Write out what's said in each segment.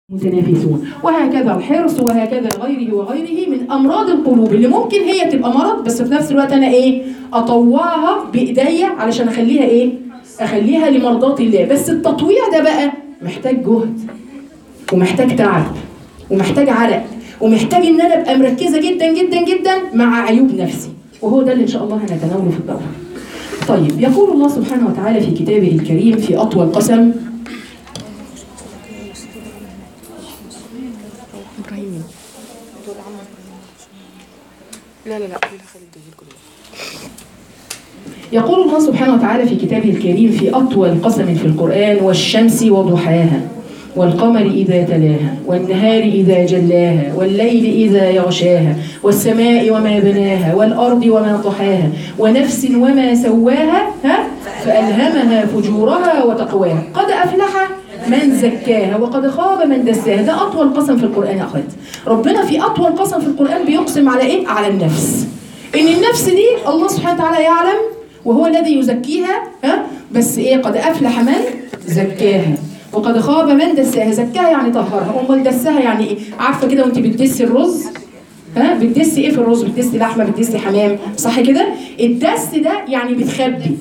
متنافسون وهكذا الحرص وهكذا غيره وغيره من امراض القلوب اللي ممكن هي تبقى مرض بس في نفس الوقت انا ايه اطوعها بايديا علشان اخليها ايه اخليها لمرضات الله بس التطويع ده بقى محتاج جهد ومحتاج تعب ومحتاج عرق ومحتاج ان انا ابقى مركزه جدا جدا جدا مع عيوب نفسي وهو ده اللي ان شاء الله هنتناوله في الدوره طيب يقول الله سبحانه وتعالى في كتابه الكريم في اطول قسم ابراهيم دول عم لا لا لا خليها خلي الدجيل كله يقول الله سبحانه وتعالى في كتابه الكريم في أطول قسم في القرآن والشمس وضحاها والقمر إذا تلاها والنهار إذا جلاها والليل إذا يغشاها والسماء وما بناها والأرض وما طحاها ونفس وما سواها ها فألهمها فجورها وتقواها قد أفلح من زكاها وقد خاب من دساها ده أطول قسم في القرآن يا أخوات ربنا في أطول قسم في القرآن بيقسم على إيه؟ على النفس إن النفس دي الله سبحانه وتعالى يعلم وهو الذي يزكيها ها بس ايه قد افلح من زكاها وقد خاب من دساها زكاها يعني طهرها امال دساها يعني ايه عارفه كده وانت بتدسي الرز ها بتدسي ايه في الرز بتدسي لحمه بتدسي حمام صح كده الدس ده يعني بتخبي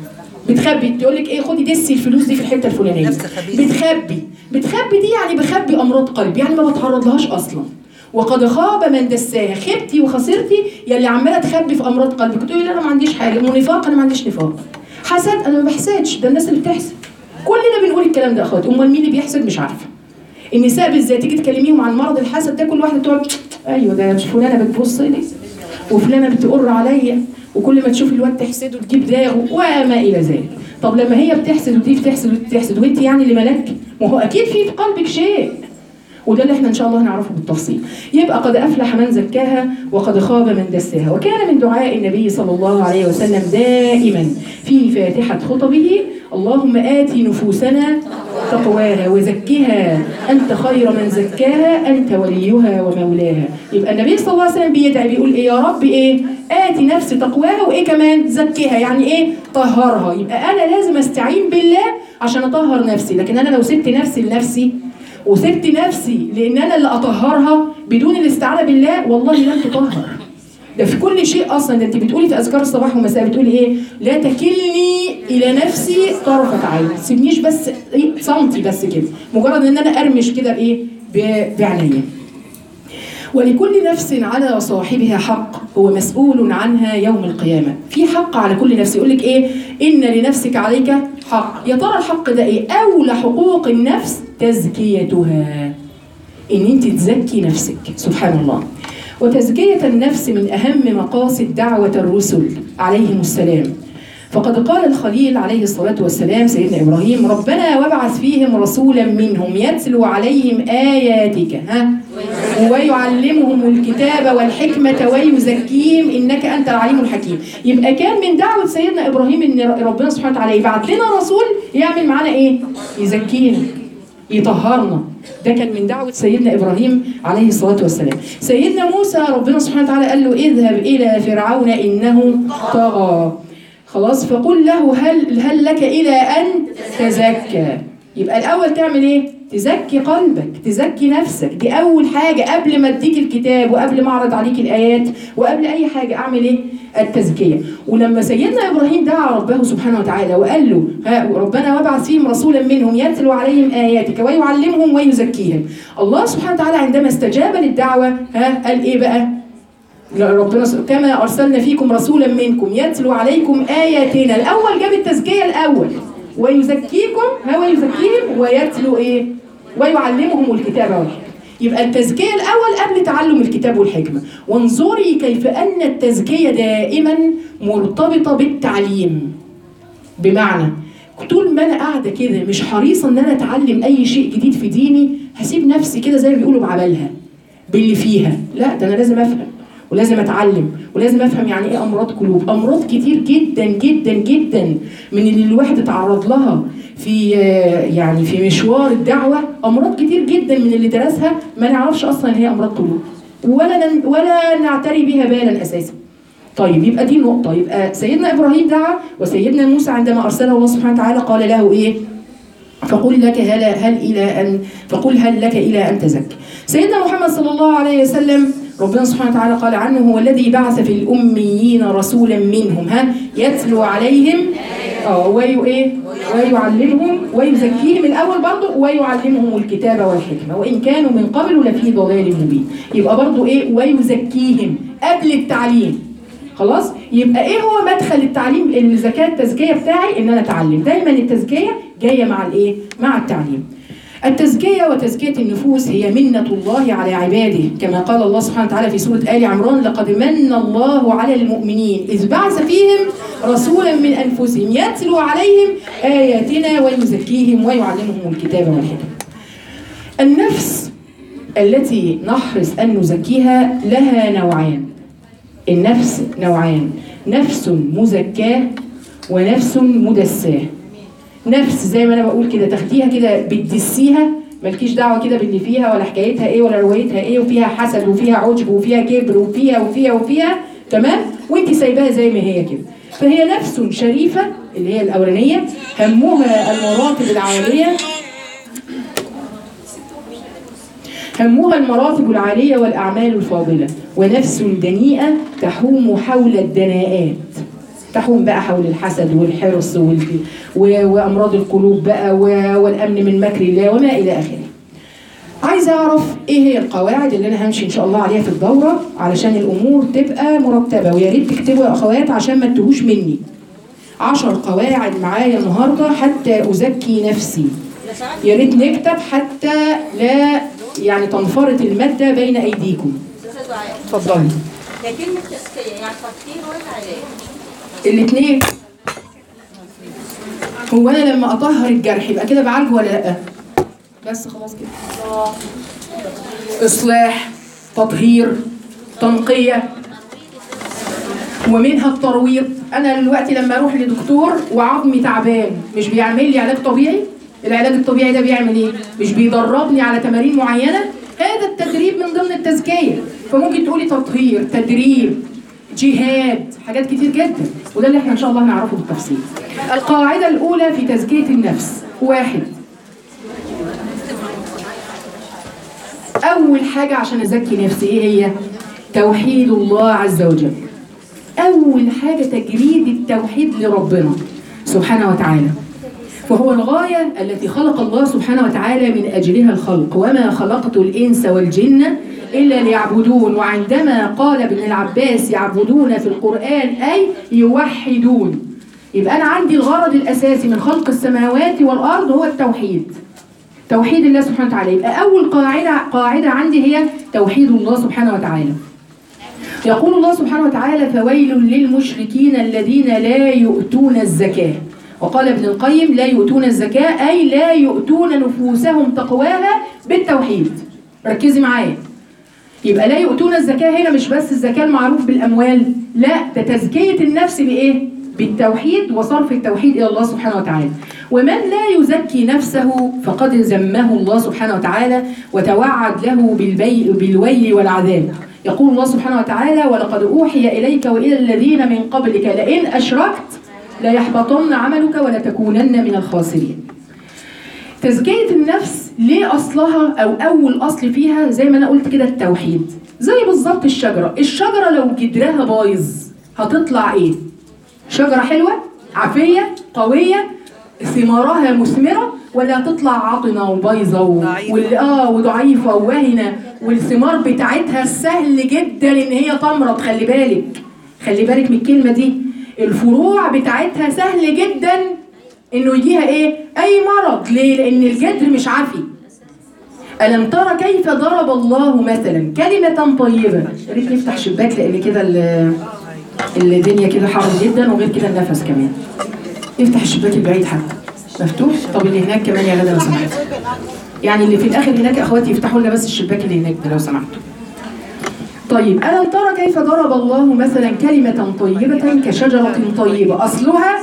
بتخبي تقول لك ايه خدي دسي الفلوس دي في الحته الفلانيه نفس خبيث. بتخبي بتخبي دي يعني بخبي امراض قلب يعني ما بتعرض لهاش اصلا وقد خاب من دساها خبتي وخسرتي يلي عماله تخبي في امراض قلبك تقولي لا انا ما عنديش حاجه ونفاق انا ما عنديش نفاق حسد انا ما بحسدش ده الناس اللي بتحسد كلنا بنقول الكلام ده يا اخواتي امال مين اللي بيحسد مش عارفه النساء بالذات تيجي تكلميهم عن مرض الحسد ده كل واحده تقعد ايوه ده مش فلانه بتبص لي وفلانه بتقر عليا وكل ما تشوف الواد تحسده تجيب داغه وما الى ذلك طب لما هي بتحسد ودي بتحسد ودي بتحسد وانت يعني اللي ملك ما هو اكيد في في قلبك شيء وده اللي احنا ان شاء الله هنعرفه بالتفصيل يبقى قد افلح من زكاها وقد خاب من دساها وكان من دعاء النبي صلى الله عليه وسلم دائما في فاتحه خطبه اللهم ات نفوسنا تقواها وزكها انت خير من زكاها انت وليها ومولاها يبقى النبي صلى الله عليه وسلم بيدعي بيقول ايه يا رب ايه اتي نفسي تقواها وايه كمان زكها يعني ايه طهرها يبقى انا لازم استعين بالله عشان اطهر نفسي لكن انا لو سبت نفسي لنفسي وسبت نفسي لان انا اللي اطهرها بدون الاستعانه بالله والله لن تطهر ده في كل شيء اصلا ده انت بتقولي في اذكار الصباح والمساء بتقولي ايه لا تكلني الى نفسي طرفه عين ما تسيبنيش بس ايه سنتي بس كده مجرد ان انا ارمش كده بايه ب- بعينيا ولكل نفس على صاحبها حق هو مسؤول عنها يوم القيامة في حق على كل نفس يقول لك ايه إن لنفسك عليك حق يا ترى الحق ده ايه أولى حقوق النفس تزكيتها إن أنت تزكي نفسك سبحان الله وتزكية النفس من أهم مقاصد دعوة الرسل عليهم السلام فقد قال الخليل عليه الصلاة والسلام سيدنا إبراهيم ربنا وابعث فيهم رسولا منهم يتلو عليهم آياتك ها ويعلمهم الكتاب والحكمة ويزكيهم إنك أنت العليم الحكيم يبقى كان من دعوة سيدنا إبراهيم إن ربنا سبحانه وتعالى يبعت لنا رسول يعمل معانا إيه يزكينا يطهرنا ده كان من دعوة سيدنا إبراهيم عليه الصلاة والسلام سيدنا موسى ربنا سبحانه وتعالى قال له اذهب إلى فرعون إنه طغى خلاص فقل له هل هل لك إلى أن تزكى يبقى الأول تعمل إيه؟ تزكي قلبك تزكي نفسك دي أول حاجة قبل ما أديك الكتاب وقبل ما أعرض عليك الآيات وقبل أي حاجة أعمل إيه؟ التزكية ولما سيدنا إبراهيم دعا ربه سبحانه وتعالى وقال له ها ربنا وابعث فيهم رسولا منهم يتلو عليهم آياتك ويعلمهم ويزكيهم الله سبحانه وتعالى عندما استجاب للدعوة ها قال إيه بقى؟ لا، ربنا س- كما ارسلنا فيكم رسولا منكم يتلو عليكم اياتنا الاول جاب التزكيه الاول ويزكيكم هو يزكيهم ويتلو ايه ويعلمهم الكتاب والحكمه يبقى التزكيه الاول قبل تعلم الكتاب والحكمه وانظري كيف ان التزكيه دائما مرتبطه بالتعليم بمعنى طول ما انا قاعده كده مش حريصه ان انا اتعلم اي شيء جديد في ديني هسيب نفسي كده زي ما بيقولوا بعملها باللي فيها لا ده انا لازم افهم ولازم اتعلم ولازم افهم يعني ايه امراض قلوب امراض كتير جدا جدا جدا من اللي الواحد اتعرض لها في آه، يعني في مشوار الدعوه امراض كتير جدا من اللي درسها ما نعرفش اصلا ان هي امراض قلوب ولا نن- ولا نعتري بها بالا اساسا طيب يبقى دي نقطة يبقى سيدنا إبراهيم دعا وسيدنا موسى عندما أرسله الله سبحانه وتعالى قال له إيه؟ فقل لك هل هل الى ان فقل هل لك الى ان تزكى. سيدنا محمد صلى الله عليه وسلم ربنا سبحانه وتعالى قال عنه هو الذي بعث في الاميين رسولا منهم ها يتلو عليهم اه وي ايه ويعلمهم ويزكيهم الاول برضه ويعلمهم الكتاب والحكمه وان كانوا من قبل لفي ضلال مبين يبقى برضه ايه ويزكيهم قبل التعليم خلاص يبقى ايه هو مدخل التعليم الزكاه التزكيه بتاعي ان انا اتعلم دايما التزكيه جايه مع الايه مع التعليم التزكية وتزكية النفوس هي منة الله على عباده كما قال الله سبحانه وتعالى في سورة آل عمران لقد من الله على المؤمنين إذ بعث فيهم رسولا من أنفسهم يتلو عليهم آياتنا ويزكيهم ويعلمهم الكتاب والحكمة النفس التي نحرص أن نزكيها لها نوعان النفس نوعان نفس مزكاة ونفس مدساه نفس زي ما انا بقول كده تاخديها كده بتدسيها مالكيش دعوه كده باللي فيها ولا حكايتها ايه ولا روايتها ايه وفيها حسد وفيها عجب وفيها كبر وفيها وفيها وفيها تمام وانت سايباها زي ما هي كده فهي نفس شريفه اللي هي الاولانيه همها المراتب العاليه همها المراتب العالية والأعمال الفاضلة ونفس دنيئة تحوم حول الدناءات تحوم بقى حول الحسد والحرص وال... و... وأمراض القلوب بقى و... والأمن من مكر الله وما إلى آخره عايزة أعرف إيه هي القواعد اللي أنا همشي إن شاء الله عليها في الدورة علشان الأمور تبقى مرتبة ويا ريت تكتبوا يا أخوات عشان ما تتوهوش مني عشر قواعد معايا النهاردة حتى أزكي نفسي يا ريت نكتب حتى لا يعني تنفرط المادة بين أيديكم استاذ دعاء اتفضلي هي كلمة تزكية يعني تطهير ولا علاج؟ الاثنين هو انا لما اطهر الجرح يبقى كده بعالجه ولا لا بس خلاص كده اصلاح تطهير تنقيه ومنها الترويض انا دلوقتي لما اروح لدكتور وعظمي تعبان مش بيعمل لي علاج طبيعي العلاج الطبيعي ده بيعمل ايه مش بيدربني على تمارين معينه هذا التدريب من ضمن التزكيه فممكن تقولي تطهير تدريب جهاد حاجات كتير جدا وده اللي احنا ان شاء الله هنعرفه بالتفصيل القاعده الاولى في تزكيه النفس واحد اول حاجه عشان ازكي نفسي ايه هي توحيد الله عز وجل اول حاجه تجريد التوحيد لربنا سبحانه وتعالى وهو الغاية التي خلق الله سبحانه وتعالى من أجلها الخلق وما خلقت الإنس والجن إلا ليعبدون وعندما قال ابن العباس يعبدون في القرآن أي يوحدون يبقى أنا عندي الغرض الأساسي من خلق السماوات والأرض هو التوحيد توحيد الله سبحانه وتعالى يبقى أول قاعدة قاعدة عندي هي توحيد الله سبحانه وتعالى يقول الله سبحانه وتعالى فويل للمشركين الذين لا يؤتون الزكاة وقال ابن القيم لا يؤتون الزكاة أي لا يؤتون نفوسهم تقواها بالتوحيد ركزي معايا يبقى لا يؤتون الزكاة هنا مش بس الزكاة المعروف بالأموال لا ده تزكية النفس بإيه؟ بالتوحيد وصرف التوحيد إلى الله سبحانه وتعالى ومن لا يزكي نفسه فقد ذمه الله سبحانه وتعالى وتوعد له بالبي بالويل والعذاب يقول الله سبحانه وتعالى ولقد أوحي إليك وإلى الذين من قبلك لئن أشركت ليحبطن عملك ولتكونن من الخاسرين تزكية النفس ليه أصلها أو أول أصل فيها زي ما أنا قلت كده التوحيد زي بالظبط الشجرة الشجرة لو جدرها بايظ هتطلع إيه؟ شجرة حلوة عافية قوية ثمارها مثمرة ولا هتطلع عاطنة وبايظة و... وال... آه وضعيفة وواهنة والثمار بتاعتها سهل جدا إن هي تمرض خلي بالك خلي بالك من الكلمة دي الفروع بتاعتها سهل جدا انه يجيها ايه اي مرض ليه لان الجدر مش عافي الم ترى كيف ضرب الله مثلا كلمه طيبه يا ريت نفتح شباك لان كده ال- الدنيا كده حر جدا وغير كده النفس كمان افتح الشباك البعيد حتى مفتوح طب اللي هناك كمان يا غدا لو سمحت يعني اللي في الاخر هناك يا اخواتي يفتحوا لنا بس الشباك اللي هناك ده لو سمحتوا طيب ألم ترى كيف ضرب الله مثلا كلمة طيبة كشجرة طيبة أصلها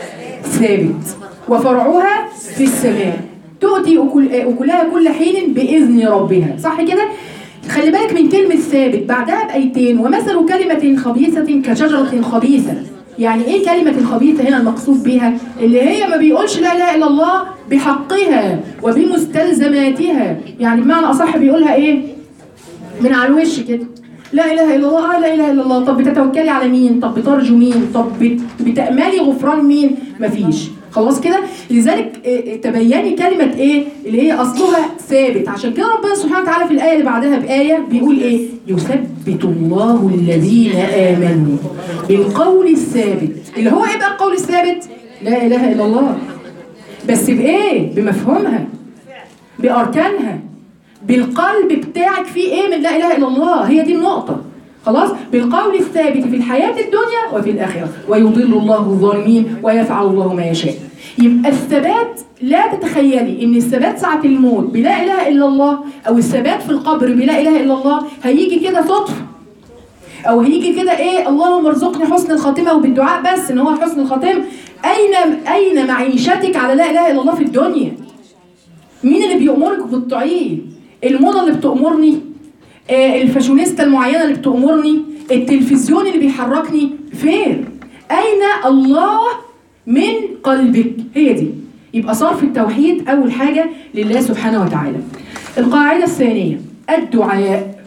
ثابت وفرعها في السماء تؤتي أكل أكلها كل حين بإذن ربها صح كده؟ خلي بالك من كلمة ثابت بعدها بأيتين ومثل كلمة خبيثة كشجرة خبيثة يعني ايه كلمة الخبيثة هنا المقصود بها اللي هي ما بيقولش لا اله الا الله بحقها وبمستلزماتها يعني بمعنى اصح بيقولها ايه من على الوش كده لا اله الا الله آه لا اله الا الله طب بتتوكلي على مين طب بترجو مين طب بت- بتاملي غفران مين مفيش خلاص كده لذلك إيه، إيه، تبيني كلمه ايه اللي هي اصلها ثابت عشان كده ربنا سبحانه وتعالى في الايه اللي بعدها بايه بيقول ايه يثبت الله الذين امنوا بالقول الثابت اللي هو ايه بقى القول الثابت لا اله الا الله بس بايه بمفهومها باركانها بالقلب بتاعك فيه ايه من لا اله الا الله هي دي النقطه خلاص بالقول الثابت في الحياه الدنيا وفي الاخره ويضل الله الظالمين ويفعل الله ما يشاء يبقى الثبات لا تتخيلي ان الثبات ساعه الموت بلا اله الا الله او الثبات في القبر بلا اله الا الله هيجي كده صدفه او هيجي كده ايه اللهم ارزقني حسن الخاتمه وبالدعاء بس ان هو حسن الخاتمه اين اين معيشتك على لا اله الا الله في الدنيا مين اللي بيأمرك وبتطيعيه؟ الموضة اللي بتأمرني آه، الفاشونيستا المعينة اللي بتأمرني التلفزيون اللي بيحركني فين؟ أين الله من قلبك؟ هي دي يبقى صرف التوحيد أول حاجة لله سبحانه وتعالى القاعدة الثانية الدعاء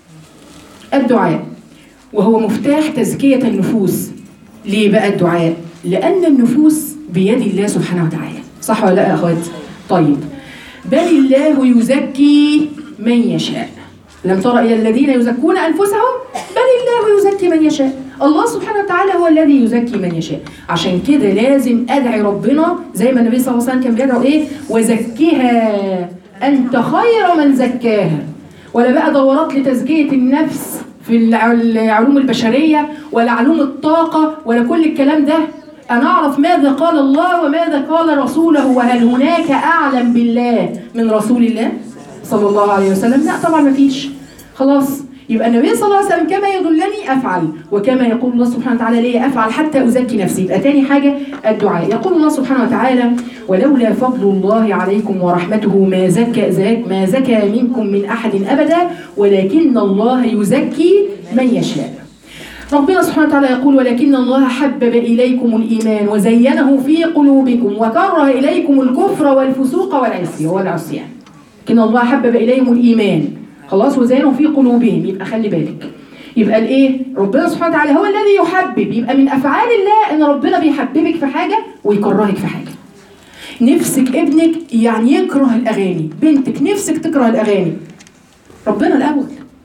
الدعاء وهو مفتاح تزكية النفوس ليه بقى الدعاء؟ لأن النفوس بيد الله سبحانه وتعالى صح ولا لا يا أخوات؟ طيب بل الله يزكي من يشاء لم تر إلى الذين يزكون أنفسهم بل الله يزكي من يشاء الله سبحانه وتعالى هو الذي يزكي من يشاء عشان كده لازم أدعي ربنا زي ما النبي صلى الله عليه وسلم كان بيدعو إيه وزكها أنت خير من زكاها ولا بقى دورات لتزكية النفس في الع- العلوم البشرية ولا علوم الطاقة ولا كل الكلام ده أنا أعرف ماذا قال الله وماذا قال رسوله وهل هناك أعلم بالله من رسول الله صلى الله عليه وسلم لا طبعا ما فيش خلاص يبقى النبي صلى الله عليه وسلم كما يدلني أفعل وكما يقول الله سبحانه وتعالى لي أفعل حتى أزكي نفسي يبقى تاني حاجة الدعاء يقول الله سبحانه وتعالى ولولا فضل الله عليكم ورحمته ما زكى زك ما زكى منكم من أحد أبدا ولكن الله يزكي من يشاء ربنا سبحانه وتعالى يقول ولكن الله حبب إليكم الإيمان وزينه في قلوبكم وكره إليكم الكفر والفسوق والعصي- والعصيان لكن الله حبب إليهم الإيمان خلاص وزينه في قلوبهم يبقى خلي بالك يبقى الايه ربنا سبحانه وتعالى هو الذي يحبب يبقى من افعال الله ان ربنا بيحببك في حاجه ويكرهك في حاجه نفسك ابنك يعني يكره الاغاني بنتك نفسك تكره الاغاني ربنا الاول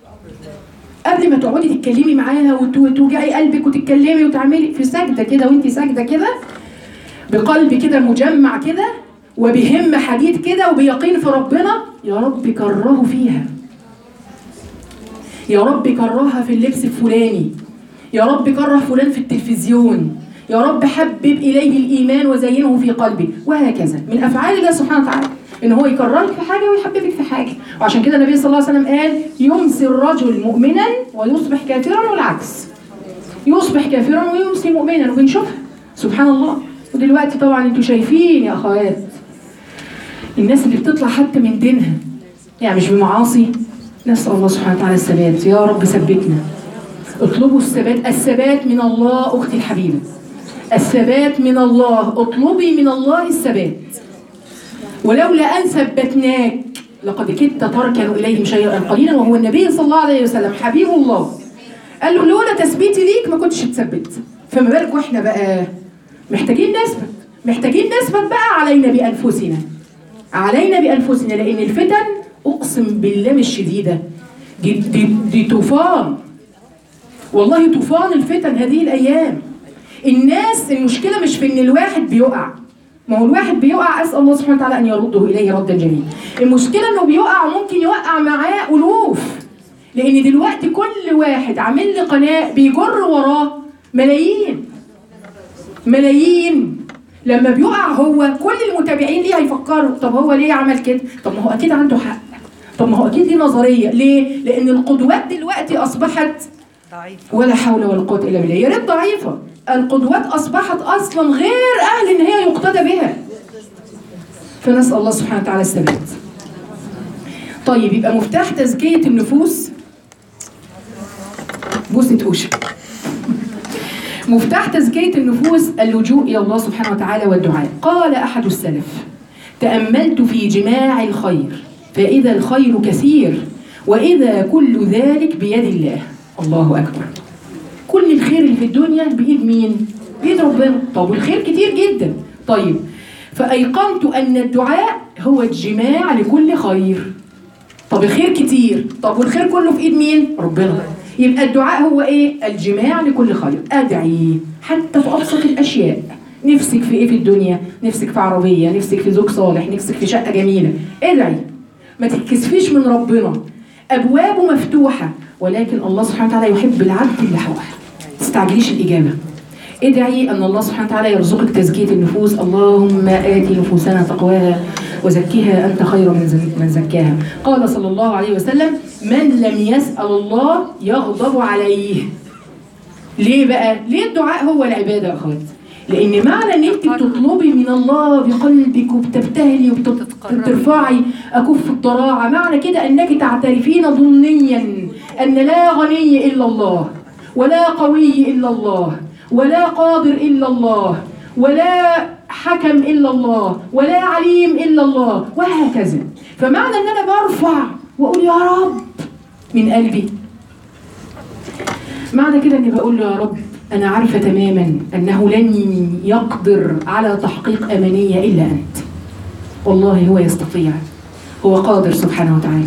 قبل ما تقعدي تتكلمي معاها وت- وتوجعي قلبك وتتكلمي وتعملي في سجده كده وانت ساجده كده بقلب كده مجمع كده وبهم حديد كده وبيقين في ربنا يا رب كرهه فيها يا رب كرهها في اللبس الفلاني يا رب كره فلان في التلفزيون يا رب حبب إليه الإيمان وزينه في قلبي وهكذا من أفعال الله سبحانه وتعالى إن هو يكرهك في حاجة ويحببك في حاجة وعشان كده النبي صلى الله عليه وسلم قال يمسي الرجل مؤمنا ويصبح كافرا والعكس يصبح كافرا ويمسي مؤمنا وبنشوفها سبحان الله ودلوقتي طبعا انتوا شايفين يا اخوات الناس اللي بتطلع حتى من دينها يعني مش بمعاصي نسأل الله سبحانه وتعالى الثبات يا رب ثبتنا اطلبوا الثبات الثبات من الله أختي الحبيبة الثبات من الله اطلبي من الله الثبات ولولا أن ثبتناك لقد كدت تركن إليهم شيئا قليلا وهو النبي صلى الله عليه وسلم حبيب الله قال له لولا تثبيتي ليك ما كنتش اتثبت فما بالك واحنا بقى محتاجين نثبت محتاجين نثبت بقى علينا بأنفسنا علينا بأنفسنا لأن الفتن أقسم بالله مش شديدة دي, دي, دي طوفان والله طوفان الفتن هذه الأيام الناس المشكلة مش في إن الواحد بيقع ما هو الواحد بيقع أسأل الله سبحانه وتعالى أن يرده إليه ردا جميلا المشكلة إنه بيقع وممكن يوقع معاه ألوف لأن دلوقتي كل واحد عامل لي قناة بيجر وراه ملايين ملايين لما بيقع هو كل المتابعين ليه هيفكروا طب هو ليه عمل كده طب ما هو اكيد عنده حق طب ما هو اكيد دي نظريه ليه لان القدوات دلوقتي اصبحت ضعيفة ولا حول ولا قوه الا بالله يا ريت ضعيفه القدوات اصبحت اصلا غير اهل ان هي يقتدى بها فنسال الله سبحانه وتعالى الثبات طيب يبقى مفتاح تزكيه النفوس بوسه وش مفتاح تزكية النفوس اللجوء إلى الله سبحانه وتعالى والدعاء قال أحد السلف تأملت في جماع الخير فإذا الخير كثير وإذا كل ذلك بيد الله الله أكبر كل الخير اللي في الدنيا بإيد مين؟ بإيد ربنا طب والخير كتير جدا طيب فأيقنت أن الدعاء هو الجماع لكل خير طب الخير كتير طب والخير كله في ايد مين ربنا يبقى الدعاء هو ايه الجماع لكل خير ادعي حتى في ابسط الاشياء نفسك في ايه في الدنيا نفسك في عربيه نفسك في زوج صالح نفسك في شقه جميله ادعي ما تتكسفيش من ربنا ابوابه مفتوحه ولكن الله سبحانه وتعالى يحب العبد اللحوح تستعجليش الاجابه ادعي ان الله سبحانه وتعالى يرزقك تزكيه النفوس اللهم ات نفوسنا تقواها وزكها انت خير من زك- من زكاها قال صلى الله عليه وسلم من لم يسال الله يغضب عليه ليه بقى ليه الدعاء هو العباده يا اخواتي لان معنى ان انت بتطلبي من الله بقلبك وبتبتهلي وبترفعي اكف الضراعه معنى كده انك تعترفين ضمنيا ان لا غني الا الله ولا قوي الا الله ولا قادر الا الله ولا حكم الا الله ولا عليم الا الله وهكذا فمعنى ان انا برفع واقول يا رب من قلبي معنى كده اني بقول له يا رب انا عارفه تماما انه لن يقدر على تحقيق امانيه الا انت والله هو يستطيع هو قادر سبحانه وتعالى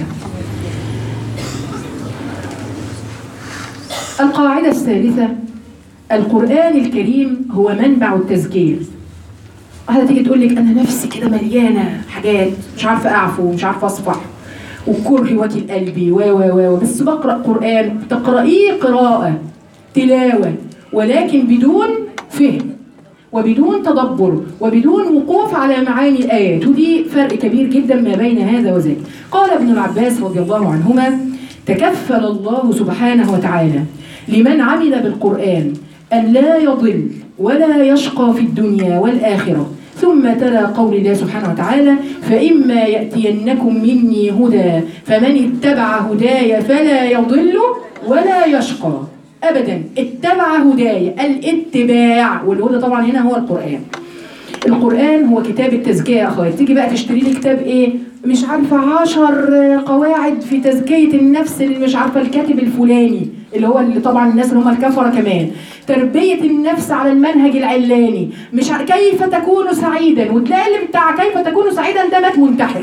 القاعده الثالثه القران الكريم هو منبع التزكيه واحده تيجي تقول لك انا نفسي كده مليانه حاجات مش عارفه اعفو ومش عارفه اصفح وكره وكل قلبي و و و بس بقرا قران تقرايه قراءه تلاوه ولكن بدون فهم وبدون تدبر وبدون وقوف على معاني الايات ودي فرق كبير جدا ما بين هذا وذاك قال ابن العباس رضي الله عنهما تكفل الله سبحانه وتعالى لمن عمل بالقران ان لا يضل ولا يشقى في الدنيا والاخره ثم تلا قول الله سبحانه وتعالى فإما يأتينكم مني هدى فمن اتبع هداي فلا يضل ولا يشقى أبدا اتبع هداي الاتباع والهدى طبعا هنا هو القرآن القرآن هو كتاب التزكية يا أخواتي تيجي بقى تشتري لي كتاب إيه مش عارفة عشر قواعد في تزكية النفس اللي مش عارفة الكاتب الفلاني اللي هو اللي طبعا الناس اللي هم الكفرة كمان تربية النفس على المنهج العلاني مش ع- كيف تكون سعيدا وتلاقي اللي بتاع كيف تكون سعيدا ده مات منتحر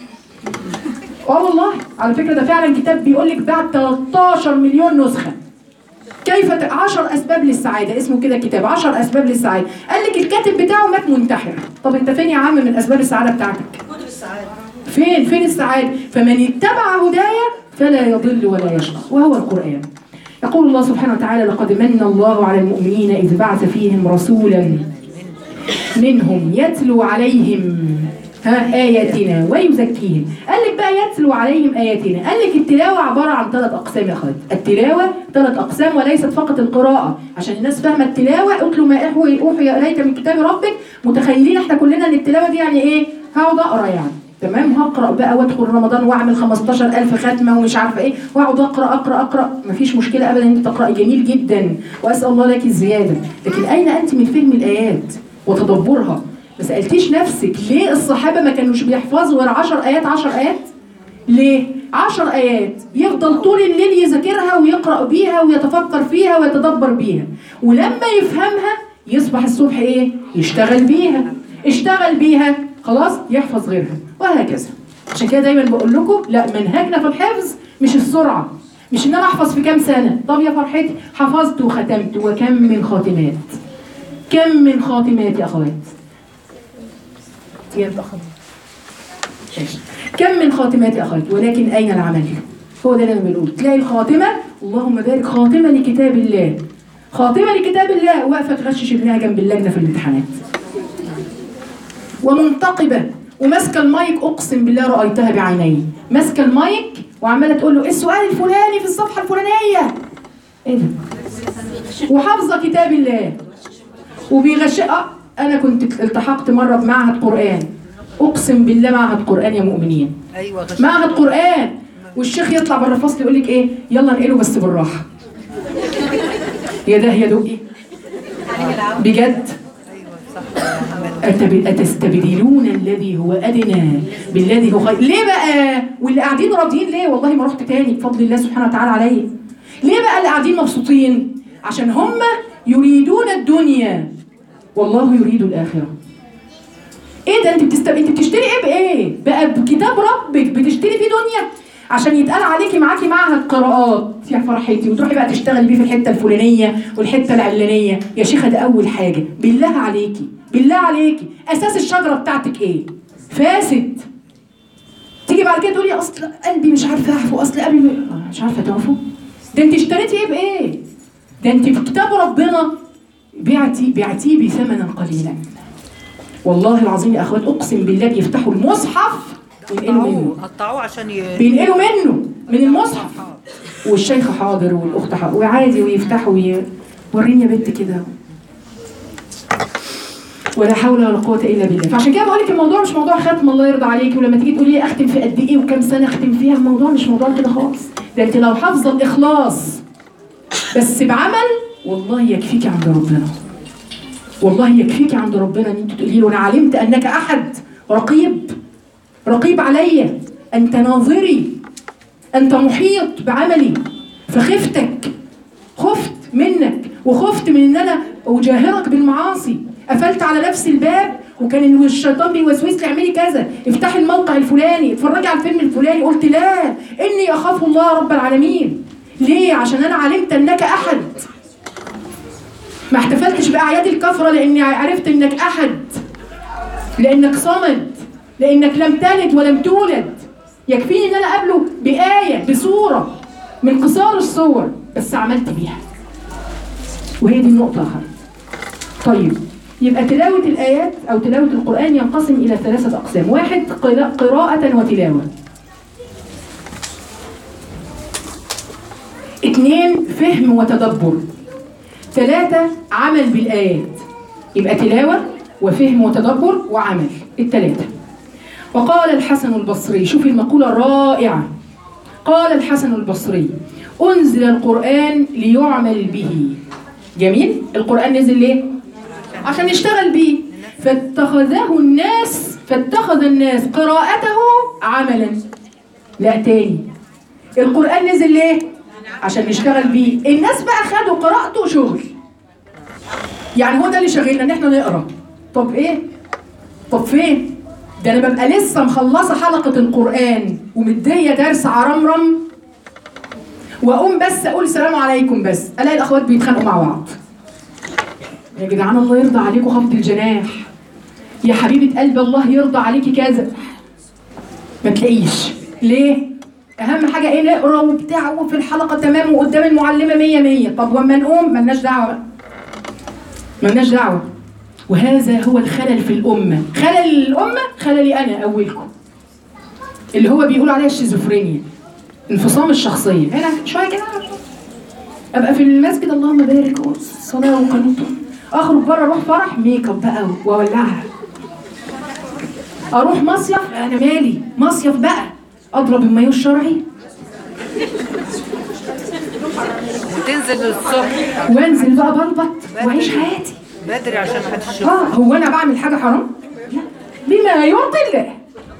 اه والله على فكرة ده فعلا كتاب بيقول لك باع 13 مليون نسخة كيف ت... 10 اسباب للسعاده اسمه كده كتاب 10 اسباب للسعاده قال لك الكاتب بتاعه مات منتحر طب انت فين يا عم من اسباب السعاده بتاعتك كتر السعادة فين فين السعاده فمن اتبع هدايا فلا يضل ولا يشقى وهو القران يقول الله سبحانه وتعالى لقد من الله على المؤمنين اذ بعث فيهم رسولا منهم يتلو عليهم ها آياتنا ويزكيهم قال لك بقى يتلو عليهم آياتنا قال لك التلاوة عبارة عن ثلاث أقسام يا أخواتي التلاوة ثلاث أقسام وليست فقط القراءة عشان الناس فاهمة التلاوة اتلو ما أوحي أوحي إليك من كتاب ربك متخيلين احنا كلنا إن التلاوة دي يعني إيه هقعد أقرأ يعني تمام هقرا بقى وادخل رمضان واعمل 15000 ختمه ومش عارفه ايه واقعد اقرا اقرا اقرا مفيش مشكله ابدا انت تقراي جميل جدا واسال الله لك الزياده لكن اين انت من فهم الايات وتدبرها ما سالتيش نفسك ليه الصحابه ما كانوش بيحفظوا غير 10 ايات 10 ايات ليه 10 ايات يفضل طول الليل يذاكرها ويقرا بيها ويتفكر فيها ويتدبر بيها ولما يفهمها يصبح الصبح ايه يشتغل بيها اشتغل بيها خلاص يحفظ غيرها وهكذا عشان كده دايما بقول لكم لا منهجنا في الحفظ مش السرعه مش ان انا احفظ في كام سنه طب يا فرحتي حفظت وختمت وكم من خاتمات كم من خاتمات يا اخوات يبقى خلاص. ماشي. كم من خاتمات يا اخوات ولكن اين العمل هو ده اللي انا بنقول تلاقي الخاتمه اللهم بارك خاتمه لكتاب الله خاتمه لكتاب الله واقفه تغشش ابنها جنب اللجنه في الامتحانات ومنتقبه وماسكه المايك اقسم بالله رايتها بعيني ماسكه المايك وعماله تقول له إيه السؤال الفلاني في الصفحه الفلانيه ايه ده وحافظه كتاب الله وبيغش آه، انا كنت التحقت مره بمعهد قران اقسم بالله معهد قران يا مؤمنين ايوه غش معهد قران والشيخ يطلع بره الفصل يقول لك ايه يلا انقله بس بالراحه يا ده يا دقي بجد ايوه صح يا محمد أتب- أتستبدلون الذي هو أدنى بالذي هو خير ليه بقى واللي قاعدين راضيين ليه والله ما رحت تاني بفضل الله سبحانه وتعالى عليا ليه بقى اللي قاعدين مبسوطين عشان هم يريدون الدنيا والله يريد الآخرة ايه ده انت بتست... انت بتشتري ايه بايه بقى بكتاب ربك بتشتري فيه دنيا عشان يتقال عليكي معاكي معهد قراءات يا فرحتي وتروحي بقى تشتغلي بيه في الحته الفلانيه والحته العلانيه يا شيخه ده اول حاجه بالله عليكي بالله عليكي اساس الشجره بتاعتك ايه فاسد تيجي بعد كده تقولي اصل قلبي مش عارفه اعفو اصل قلبي م- مش عارفه تعفو ده انت اشتريتي ايه بايه ده انت في كتاب ربنا بعتي بعتيه بثمنا قليلا والله العظيم يا اخوات اقسم بالله بيفتحوا المصحف وينقلوا منه قطعوه قطعوه عشان ي... بينقلوا منه من المصحف والشيخ حاضر والاخت حاضر وعادي ويفتحوا وي... وريني يا بنت كده ولا حول ولا قوه الا بالله فعشان كده بقول لك الموضوع مش موضوع ختم الله يرضى عليكي ولما تيجي تقولي لي اختم في قد ايه وكام سنه اختم فيها الموضوع مش موضوع كده خالص ده انت لو حافظه الاخلاص بس بعمل والله يكفيكي عند ربنا والله يكفيكي عند ربنا ان انت تقولي له انا علمت انك احد رقيب رقيب عليا انت ناظري انت محيط بعملي فخفتك خفت منك وخفت من ان انا اجاهرك بالمعاصي قفلت على نفسي الباب وكان الشيطان بيوسوس لي اعملي كذا افتحي الموقع الفلاني اتفرجي على الفيلم الفلاني قلت لا اني اخاف الله رب العالمين ليه عشان انا علمت انك احد ما احتفلتش باعياد الكفره لاني عرفت انك احد لانك صمد لانك لم تلد ولم تولد يكفيني ان انا اقابله بايه بصوره من قصار الصور بس عملت بيها وهي دي النقطه اخر طيب يبقى تلاوة الآيات أو تلاوة القرآن ينقسم إلى ثلاثة أقسام واحد قلا- قراءة وتلاوة اثنين فهم وتدبر ثلاثة عمل بالآيات يبقى تلاوة وفهم وتدبر وعمل الثلاثة وقال الحسن البصري شوف المقولة الرائعة قال الحسن البصري أنزل القرآن ليعمل به جميل القرآن نزل ليه عشان نشتغل بيه فاتخذه الناس فاتخذ الناس قراءته عملا لا تاني القرآن نزل ليه عشان نشتغل بيه الناس بقى خدوا قراءته شغل يعني هو ده اللي شغلنا ان احنا نقرا طب ايه طب فين ده انا ببقى لسه مخلصه حلقه القران ومديه درس عرمرم واقوم بس اقول سلام عليكم بس الاقي الاخوات بيتخانقوا مع بعض يا جدعان الله يرضى عليكم خفض الجناح يا حبيبه قلب الله يرضى عليكي كذا ما تلاقيش ليه اهم حاجه ايه نقرا وبتاع وفي الحلقه تمام وقدام المعلمه مية مية طب واما نقوم ملناش دعوه بقى ملناش دعوه وهذا هو الخلل في الامه خلل الامه خللي انا اولكم اللي هو بيقول عليها الشيزوفرينيا انفصام الشخصيه هنا شويه كده ابقى في المسجد اللهم بارك والصلاه وقنوت اخرج بره اروح فرح ميك اب بقى واولعها اروح مصيف انا مالي مصيف بقى اضرب المايو الشرعي وتنزل الصبح وانزل بقى بلبط واعيش حياتي بدري عشان محدش يشوف اه هو انا بعمل حاجه حرام لا بما يرضي الله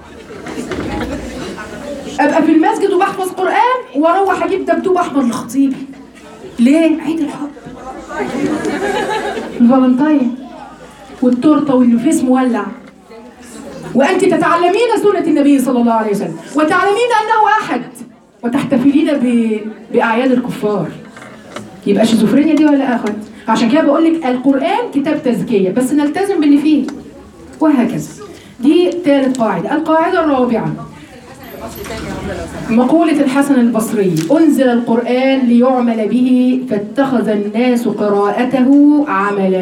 ابقى في المسجد وبحفظ قران واروح اجيب دبدوب احمر لخطيبي ليه عيد الحب الفالنتاين والتورته والنفيس مولع وانت تتعلمين سنه النبي صلى الله عليه وسلم وتعلمين انه احد وتحتفلين ب... باعياد الكفار يبقى شيزوفرينيا دي ولا لا يا اخوات عشان كده بقول لك القران كتاب تزكيه بس نلتزم باللي فيه وهكذا دي ثالث قاعده القاعده الرابعه مقولة الحسن البصري أنزل القرآن ليعمل به فاتخذ الناس قراءته عملا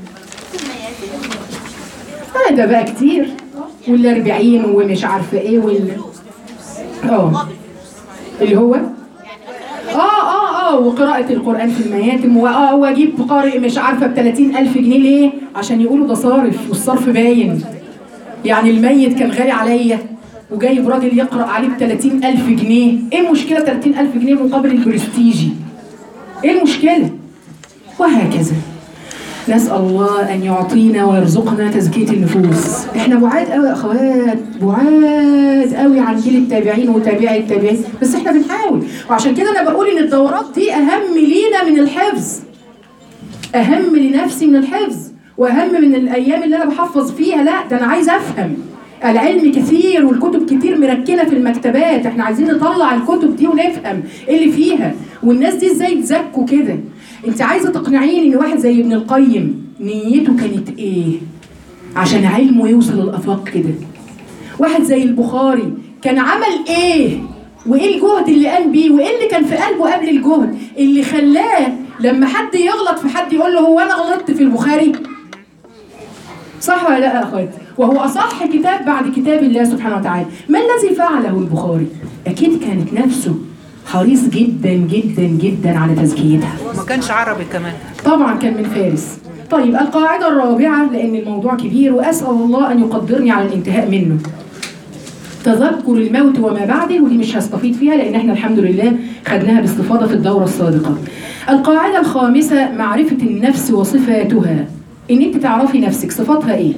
هذا بقى كتير والأربعين ومش عارفة إيه وال اه اللي هو اه اه اه وقراءة القرآن في المياتم واه واجيب قارئ مش عارفة ب 30000 جنيه ليه؟ عشان يقولوا ده صارف والصرف باين يعني الميت كان غالي عليا وجايب راجل يقرأ عليه ب 30000 جنيه ايه المشكلة 30000 جنيه مقابل البرستيجي ايه المشكلة؟ وهكذا نسأل الله أن يعطينا ويرزقنا تزكية النفوس احنا بعاد قوي يا أخوات بعاد قوي عن جيل التابعين وتابعي التابعين بس احنا بنحاول وعشان كده أنا بقول إن الدورات دي أهم لينا من الحفظ أهم لنفسي من الحفظ وأهم من الأيام اللي أنا بحفظ فيها لا ده أنا عايز أفهم العلم كثير والكتب كتير مركنة في المكتبات احنا عايزين نطلع الكتب دي ونفهم ايه اللي فيها والناس دي ازاي تزكوا كده انت عايزة تقنعيني ان واحد زي ابن القيم نيته كانت ايه عشان علمه يوصل الافاق كده واحد زي البخاري كان عمل ايه وايه الجهد اللي قام بيه وايه اللي كان في قلبه قبل الجهد اللي خلاه لما حد يغلط في حد يقول له هو انا غلطت في البخاري صح ولا لا يا اخواتي وهو اصح كتاب بعد كتاب الله سبحانه وتعالى ما الذي فعله البخاري اكيد كانت نفسه حريص جدا جدا جدا على تزكيتها ما كانش عربي كمان طبعا كان من فارس طيب القاعدة الرابعة لأن الموضوع كبير وأسأل الله أن يقدرني على الانتهاء منه تذكر الموت وما بعده ودي مش هستفيد فيها لأن احنا الحمد لله خدناها باستفاضة في الدورة السابقة القاعدة الخامسة معرفة النفس وصفاتها إن أنت تعرفي نفسك صفاتها إيه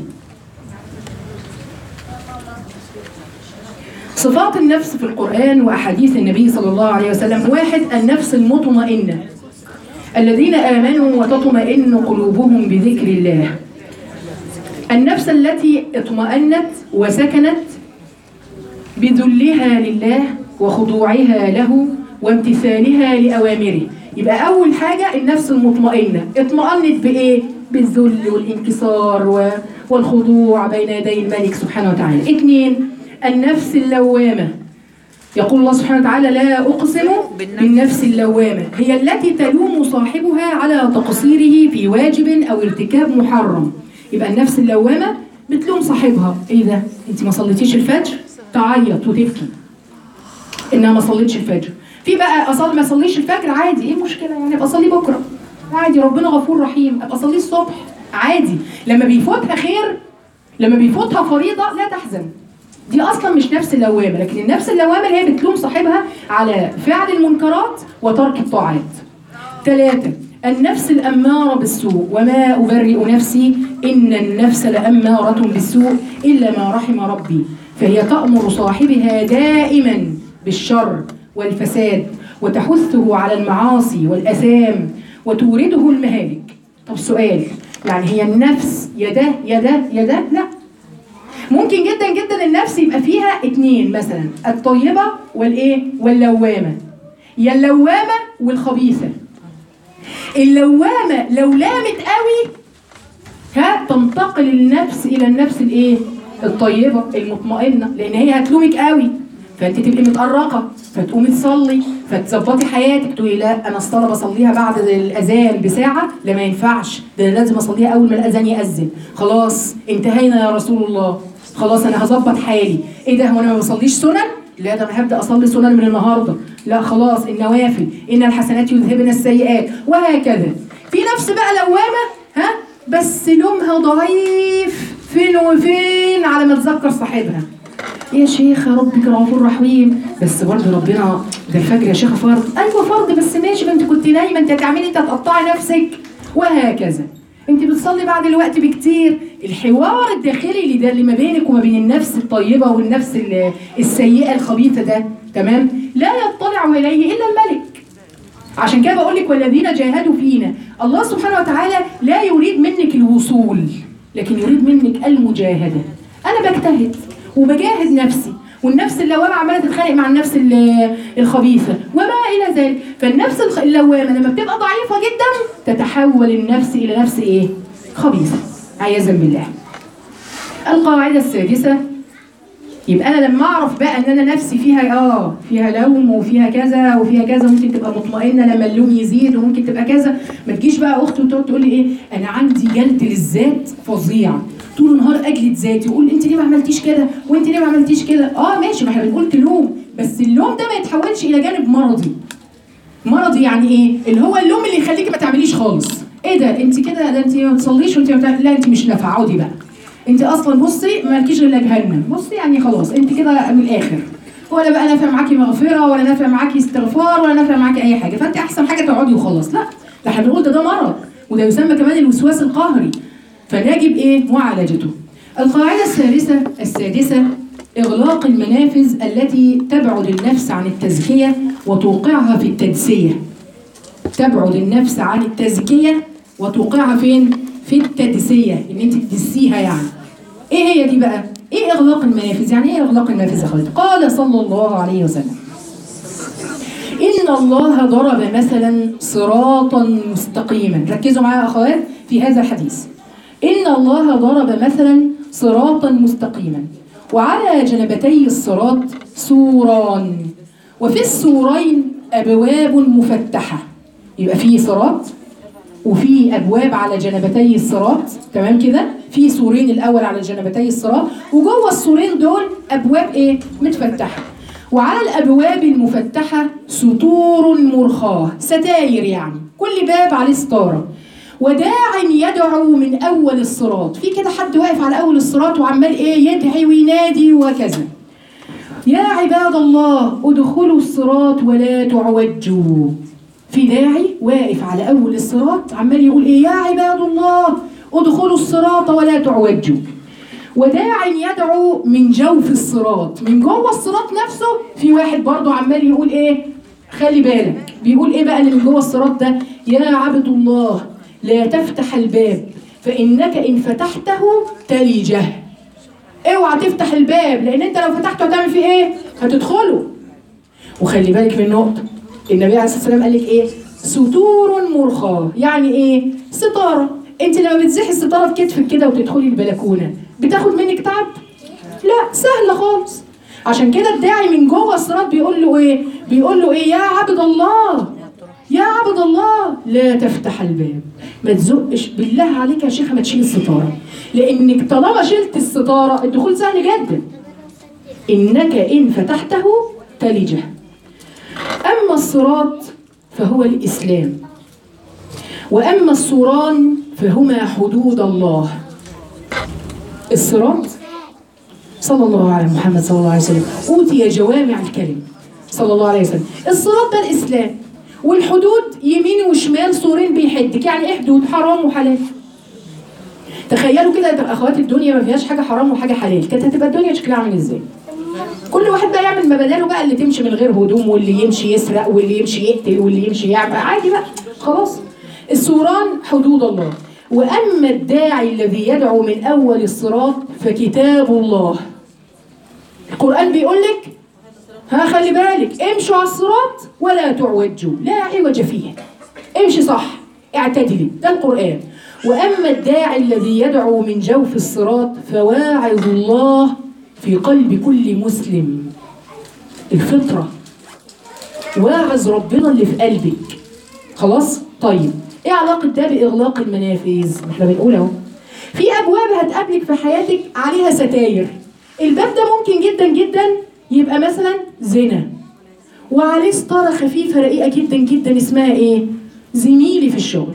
صفات النفس في القرآن وأحاديث النبي صلى الله عليه وسلم واحد النفس المطمئنة الذين آمنوا وتطمئن قلوبهم بذكر الله النفس التي اطمأنت وسكنت بذلها لله وخضوعها له وامتثالها لأوامره يبقى أول حاجة النفس المطمئنة اطمأنت بإيه؟ بالذل والانكسار و- والخضوع بين يدي الملك سبحانه وتعالى اثنين النفس اللوامة يقول الله سبحانه وتعالى لا أقسم بالنفس. بالنفس اللوامة هي التي تلوم صاحبها على تقصيره في واجب أو ارتكاب محرم يبقى النفس اللوامة بتلوم صاحبها ايه ده انت ما صليتيش الفجر تعيط وتبكي انها ما صليتش الفجر في بقى اصلي ما اصليش الفجر عادي ايه المشكله يعني ابقى اصلي بكره عادي ربنا غفور رحيم ابقى اصلي الصبح عادي لما بيفوتها خير لما بيفوتها فريضه لا تحزن دي اصلا مش نفس اللوامه لكن النفس اللوامه اللي هي بتلوم صاحبها على فعل المنكرات وترك الطاعات ثلاثة النفس الأمارة بالسوء وما أبرئ نفسي إن النفس لأمارة بالسوء إلا ما رحم ربي فهي تأمر صاحبها دائما بالشر والفساد وتحثه على المعاصي والأثام وتورده المهالك طب سؤال يعني هي النفس يا ده يا ده يا ده لا ممكن جدا جدا النفس يبقى فيها اتنين مثلا الطيبة والايه واللوامة يا اللوامة والخبيثة اللوامة لو لامت قوي ها تنتقل النفس الى النفس الايه الطيبة المطمئنة لان هي هتلومك قوي فانت تبقي متقرقة فتقومي تصلي فتظبطي حياتك تقولي لا انا الصلاه بصليها بعد الاذان بساعه لا ما ينفعش ده أنا لازم اصليها اول ما الاذان ياذن خلاص انتهينا يا رسول الله خلاص انا هظبط حالي ايه ده هو انا ما بصليش سنن لا ده انا هبدا اصلي سنن من النهارده لا خلاص النوافل ان الحسنات يذهبن السيئات وهكذا في نفس بقى لوامه ها بس لومها ضعيف فين وفين على ما تذكر صاحبها يا شيخة ربك غفور رحيم بس برضه ربنا ده الفجر يا شيخة فرض ايوه فرض بس ماشي ما انت كنت نايمه انت هتعملي انت هتقطعي نفسك وهكذا انت بتصلي بعد الوقت بكتير الحوار الداخلي اللي ده اللي ما بينك وما بين النفس الطيبه والنفس ال- السيئه الخبيثه ده تمام لا يطلع اليه الا الملك عشان كده بقول لك والذين جاهدوا فينا الله سبحانه وتعالى لا يريد منك الوصول لكن يريد منك المجاهده انا بجتهد وبجاهد نفسي والنفس اللوامه عماله تتخانق مع النفس ال- الخبيثه وما الى ذلك فالنفس الخ- اللوامه لما بتبقى ضعيفه جدا تتحول النفس الى نفس ايه خبيثه عياذا بالله القاعده السادسه يبقى انا لما اعرف بقى ان انا نفسي فيها اه فيها لوم وفيها كذا وفيها كذا ممكن تبقى مطمئنه لما اللوم يزيد وممكن تبقى كذا ما تجيش بقى اختي وتقعد تقول لي ايه انا عندي جلد للذات فظيع طول النهار اجلد ذاتي واقول انت ليه ما عملتيش كده وانت ليه ما عملتيش كده اه ماشي ما احنا بنقول تلوم بس اللوم ده ما يتحولش الى جانب مرضي مرضي يعني ايه اللي هو اللوم اللي يخليكي ما تعمليش خالص ايه ده انت كده ده انت ما بتصليش وانت ما بتعمل- لا انت مش نافعه اقعدي بقى انت اصلا بصي مالكيش غير جهنم بصي يعني خلاص انت كده من الاخر ولا بقى نافع معاكي مغفره ولا نافع معاكي استغفار ولا نافع معاكي اي حاجه فانت احسن حاجه تقعدي وخلاص لا ده احنا بنقول ده ده مرض وده يسمى كمان الوسواس القهري فنجب ايه معالجته القاعده الثالثه السادسه اغلاق المنافذ التي تبعد النفس عن التزكيه وتوقعها في التدسيه تبعد النفس عن التزكيه وتوقعها فين في التدسيه ان انت تدسيها يعني ايه هي دي بقى ايه اغلاق المنافذ يعني ايه اغلاق المنافذ يا خالد قال صلى الله عليه وسلم إن الله ضرب مثلا صراطا مستقيما ركزوا معايا يا أخوات في هذا الحديث إن الله ضرب مثلا صراطا مستقيما وعلى جنبتي الصراط سوران وفي السورين أبواب مفتحة يبقى في صراط وفي ابواب على جنبتي الصراط تمام كده في سورين الاول على جنبتي الصراط وجوه السورين دول ابواب ايه متفتحه وعلى الابواب المفتحه سطور مرخاه ستاير يعني كل باب عليه ستاره وداع يدعو من اول الصراط في كده حد واقف على اول الصراط وعمال ايه يدعي وينادي وكذا يا عباد الله ادخلوا الصراط ولا تعوجوا في داعي واقف على اول الصراط عمال يقول ايه يا عباد الله ادخلوا الصراط ولا تعوجوا وداع يدعو من جوف الصراط من جوه الصراط نفسه في واحد برضه عمال يقول ايه خلي بالك بيقول ايه بقى اللي من جوه الصراط ده يا عبد الله لا تفتح الباب فانك ان فتحته تلجه اوعى تفتح الباب لان انت لو فتحته هتعمل فيه ايه هتدخله وخلي بالك من نقطه النبي عليه الصلاه والسلام قال لك ايه ستور مرخاه يعني ايه ستاره انت لما بتزحي الستاره في كتفك كده وتدخلي البلكونه بتاخد منك تعب لا سهله خالص عشان كده الداعي من جوه الصراط بيقول له ايه بيقول له ايه يا عبد الله يا عبد الله لا تفتح الباب ما تزقش بالله عليك يا شيخه ما تشيل الستاره لانك طالما شلت الستاره الدخول سهل جدا انك ان فتحته تلجه اما الصراط فهو الاسلام واما السوران فهما حدود الله الصراط صلى الله على محمد صلى الله عليه وسلم اوتي جوامع الكلم صلى الله عليه وسلم الصراط ده الاسلام والحدود يمين وشمال سورين بيحدك يعني ايه حدود حرام وحلال تخيلوا كده يبقى اخوات الدنيا ما فيهاش حاجه حرام وحاجه حلال كانت هتبقى الدنيا شكلها عامل ازاي كل واحد بقى يعمل مبادئه بقى اللي تمشي من غير هدوم واللي يمشي يسرق واللي يمشي يقتل واللي يمشي يعمل عادي بقى خلاص السوران حدود الله واما الداعي الذي يدعو من اول الصراط فكتاب الله القران بيقول لك ها خلي بالك امشوا على الصراط ولا تعوجوا لا عوج فيه امشي صح اعتدلي ده القرآن وأما الداعي الذي يدعو من جوف الصراط فواعظ الله في قلب كل مسلم الفطرة واعظ ربنا اللي في قلبك خلاص طيب ايه علاقة ده بإغلاق المنافذ ما احنا بنقول اهو في أبواب هتقابلك في حياتك عليها ستاير الباب ده ممكن جدا جدا يبقى مثلا زنا وعليه ستارة خفيفة رقيقة جدا جدا اسمها ايه زميلي في الشغل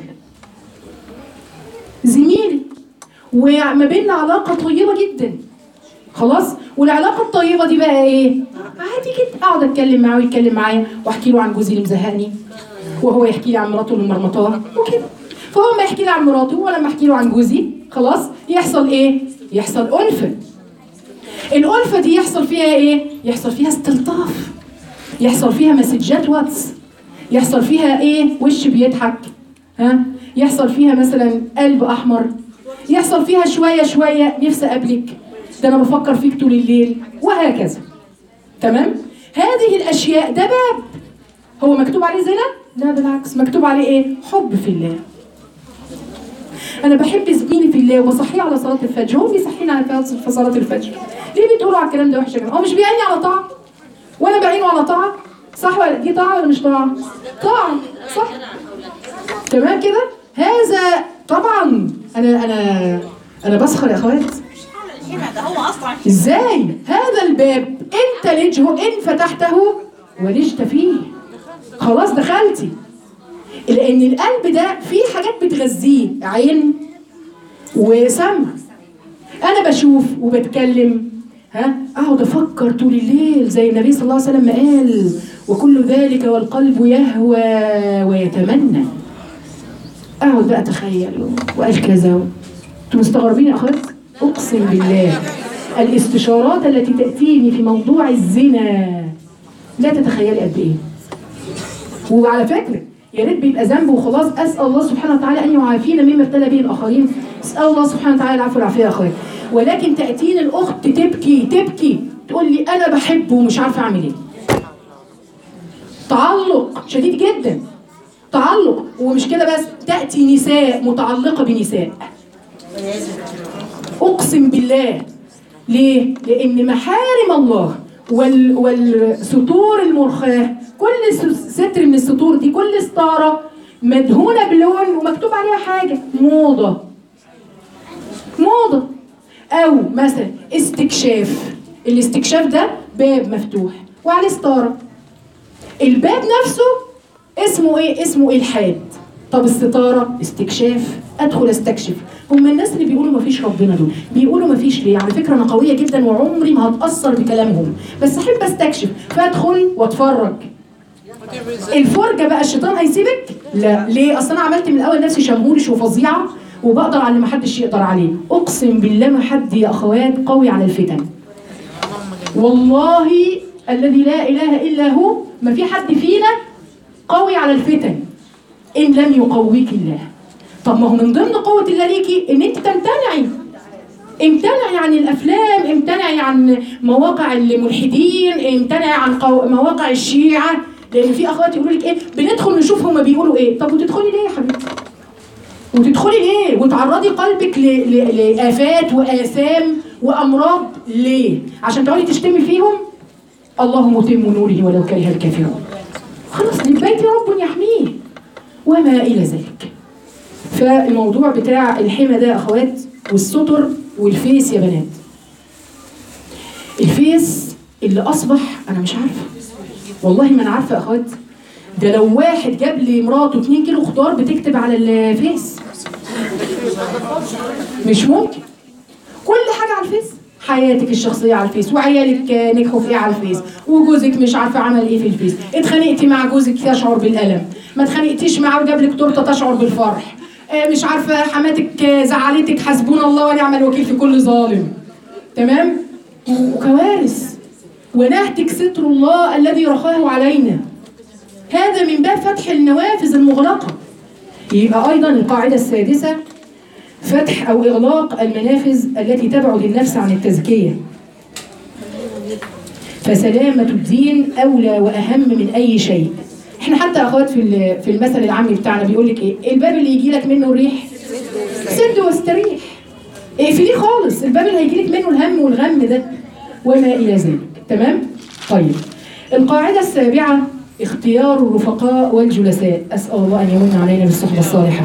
زميلي وما بيننا علاقة طيبة جدا خلاص والعلاقة الطيبة دي بقى ايه عادي جدا اقعد اتكلم معاه ويتكلم معايا واحكي له عن جوزي اللي مزهقني وهو يحكي لي عن مراته اللي مرمطاه وكده فهو ما يحكي لي عن مراته وانا لما احكي له عن جوزي خلاص يحصل ايه يحصل ألفة الألفة دي يحصل فيها ايه يحصل فيها استلطاف يحصل فيها مسجات واتس يحصل فيها ايه وش بيضحك ها يحصل فيها مثلا قلب احمر يحصل فيها شويه شويه نفسي اقابلك ده انا بفكر فيك طول الليل وهكذا تمام هذه الاشياء ده باب هو مكتوب عليه زنا لا بالعكس مكتوب عليه ايه حب في الله انا بحب زميلي في الله وبصحيه على صلاه الفجر هو بيصحيني على في صلاه الفجر ليه بتقولوا على الكلام ده وحش يا جماعه هو مش بيعيني على طاعه وانا بعينه على طاعه صح ولا دي طاعه ولا مش طاعه طاعه صح تمام كده هذا طبعا انا انا انا بسخر يا اخوات ده هو اصلا ازاي هذا الباب انت لجه ان فتحته ولجت فيه خلاص دخلتي لان القلب ده فيه حاجات بتغذيه عين وسمع انا بشوف وبتكلم ها اقعد افكر طول الليل زي النبي صلى الله عليه وسلم ما قال وكل ذلك والقلب يهوى ويتمنى اقعد بقى اتخيل وقال كذا انتوا مستغربين يا اخوات اقسم بالله الاستشارات التي تاتيني في موضوع الزنا لا تتخيلي قد ايه وعلى فكره يا ريت بيبقى ذنب وخلاص اسال الله سبحانه وتعالى ان يعافينا مما ابتلى به الاخرين اسال الله سبحانه وتعالى العفو والعافيه يا اخويا ولكن تاتيني الاخت تبكي تبكي تقول لي انا بحبه ومش عارفه اعمل ايه تعلق شديد جدا تعلق ومش كده بس تاتي نساء متعلقه بنساء اقسم بالله ليه؟ لان محارم الله وال والستور المرخاه كل س- ستر من السطور دي كل ستاره مدهونه بلون ومكتوب عليها حاجه موضه موضه او مثلا استكشاف الاستكشاف ده باب مفتوح وعليه ستاره الباب نفسه اسمه ايه؟ اسمه الحاد. طب الستاره استكشاف ادخل استكشف هم الناس اللي بيقولوا مفيش ربنا دول بيقولوا مفيش ليه على فكره انا قويه جدا وعمري ما هتاثر بكلامهم بس احب استكشف فادخل واتفرج الفرجه بقى الشيطان هيسيبك لا ليه اصل انا عملت من الاول نفسي شمهورش وفظيعه وبقدر على اللي محدش يقدر عليه اقسم بالله ما حد يا اخوات قوي على الفتن والله الذي لا اله الا هو ما في حد فينا قوي على الفتن ان لم يقويك الله طب ما هو من ضمن قوه الله ليكي ان انت تمتنعي امتنعي عن الافلام امتنعي عن مواقع الملحدين امتنعي عن قو... مواقع الشيعه لان في اخوات يقولوا لك ايه بندخل نشوف هما بيقولوا ايه طب وتدخلي ليه يا حبيبتي وتدخلي ليه وتعرضي قلبك ل... ل... لافات واثام وامراض ليه عشان تقعدي تشتمي فيهم الله متم نوره ولو كره الكافرون خلاص للبيت رب يحميه وما الى ذلك فالموضوع بتاع الحمى ده يا اخوات والستر والفيس يا بنات الفيس اللي اصبح انا مش عارفه والله ما انا عارفه يا اخوات ده لو واحد جاب لي مراته 2 كيلو خضار بتكتب على الفيس مش ممكن كل حاجه على الفيس حياتك الشخصيه على الفيس وعيالك آه، نجحوا في ايه على الفيس وجوزك مش عارفه عمل ايه في الفيس اتخانقتي مع جوزك تشعر بالالم ما اتخانقتيش معاه وجاب لك تورته تشعر بالفرح آه، مش عارفه حماتك آه، زعلتك حسبنا الله ونعم الوكيل في كل ظالم تمام وكوارث ونهتك ستر الله الذي رخاه علينا هذا من باب فتح النوافذ المغلقه يبقى ايضا القاعده السادسه فتح او اغلاق المنافذ التي تبعد النفس عن التزكيه فسلامه الدين اولى واهم من اي شيء احنا حتى اخوات في ال- في المثل العامي بتاعنا بيقول لك ايه الباب اللي يجي لك منه الريح سد واستريح اقفليه خالص الباب اللي هيجي لك منه الهم والغم ده وما الى ذلك تمام طيب القاعده السابعه اختيار الرفقاء والجلساء اسال الله ان يمن علينا بالصحبه الصالحه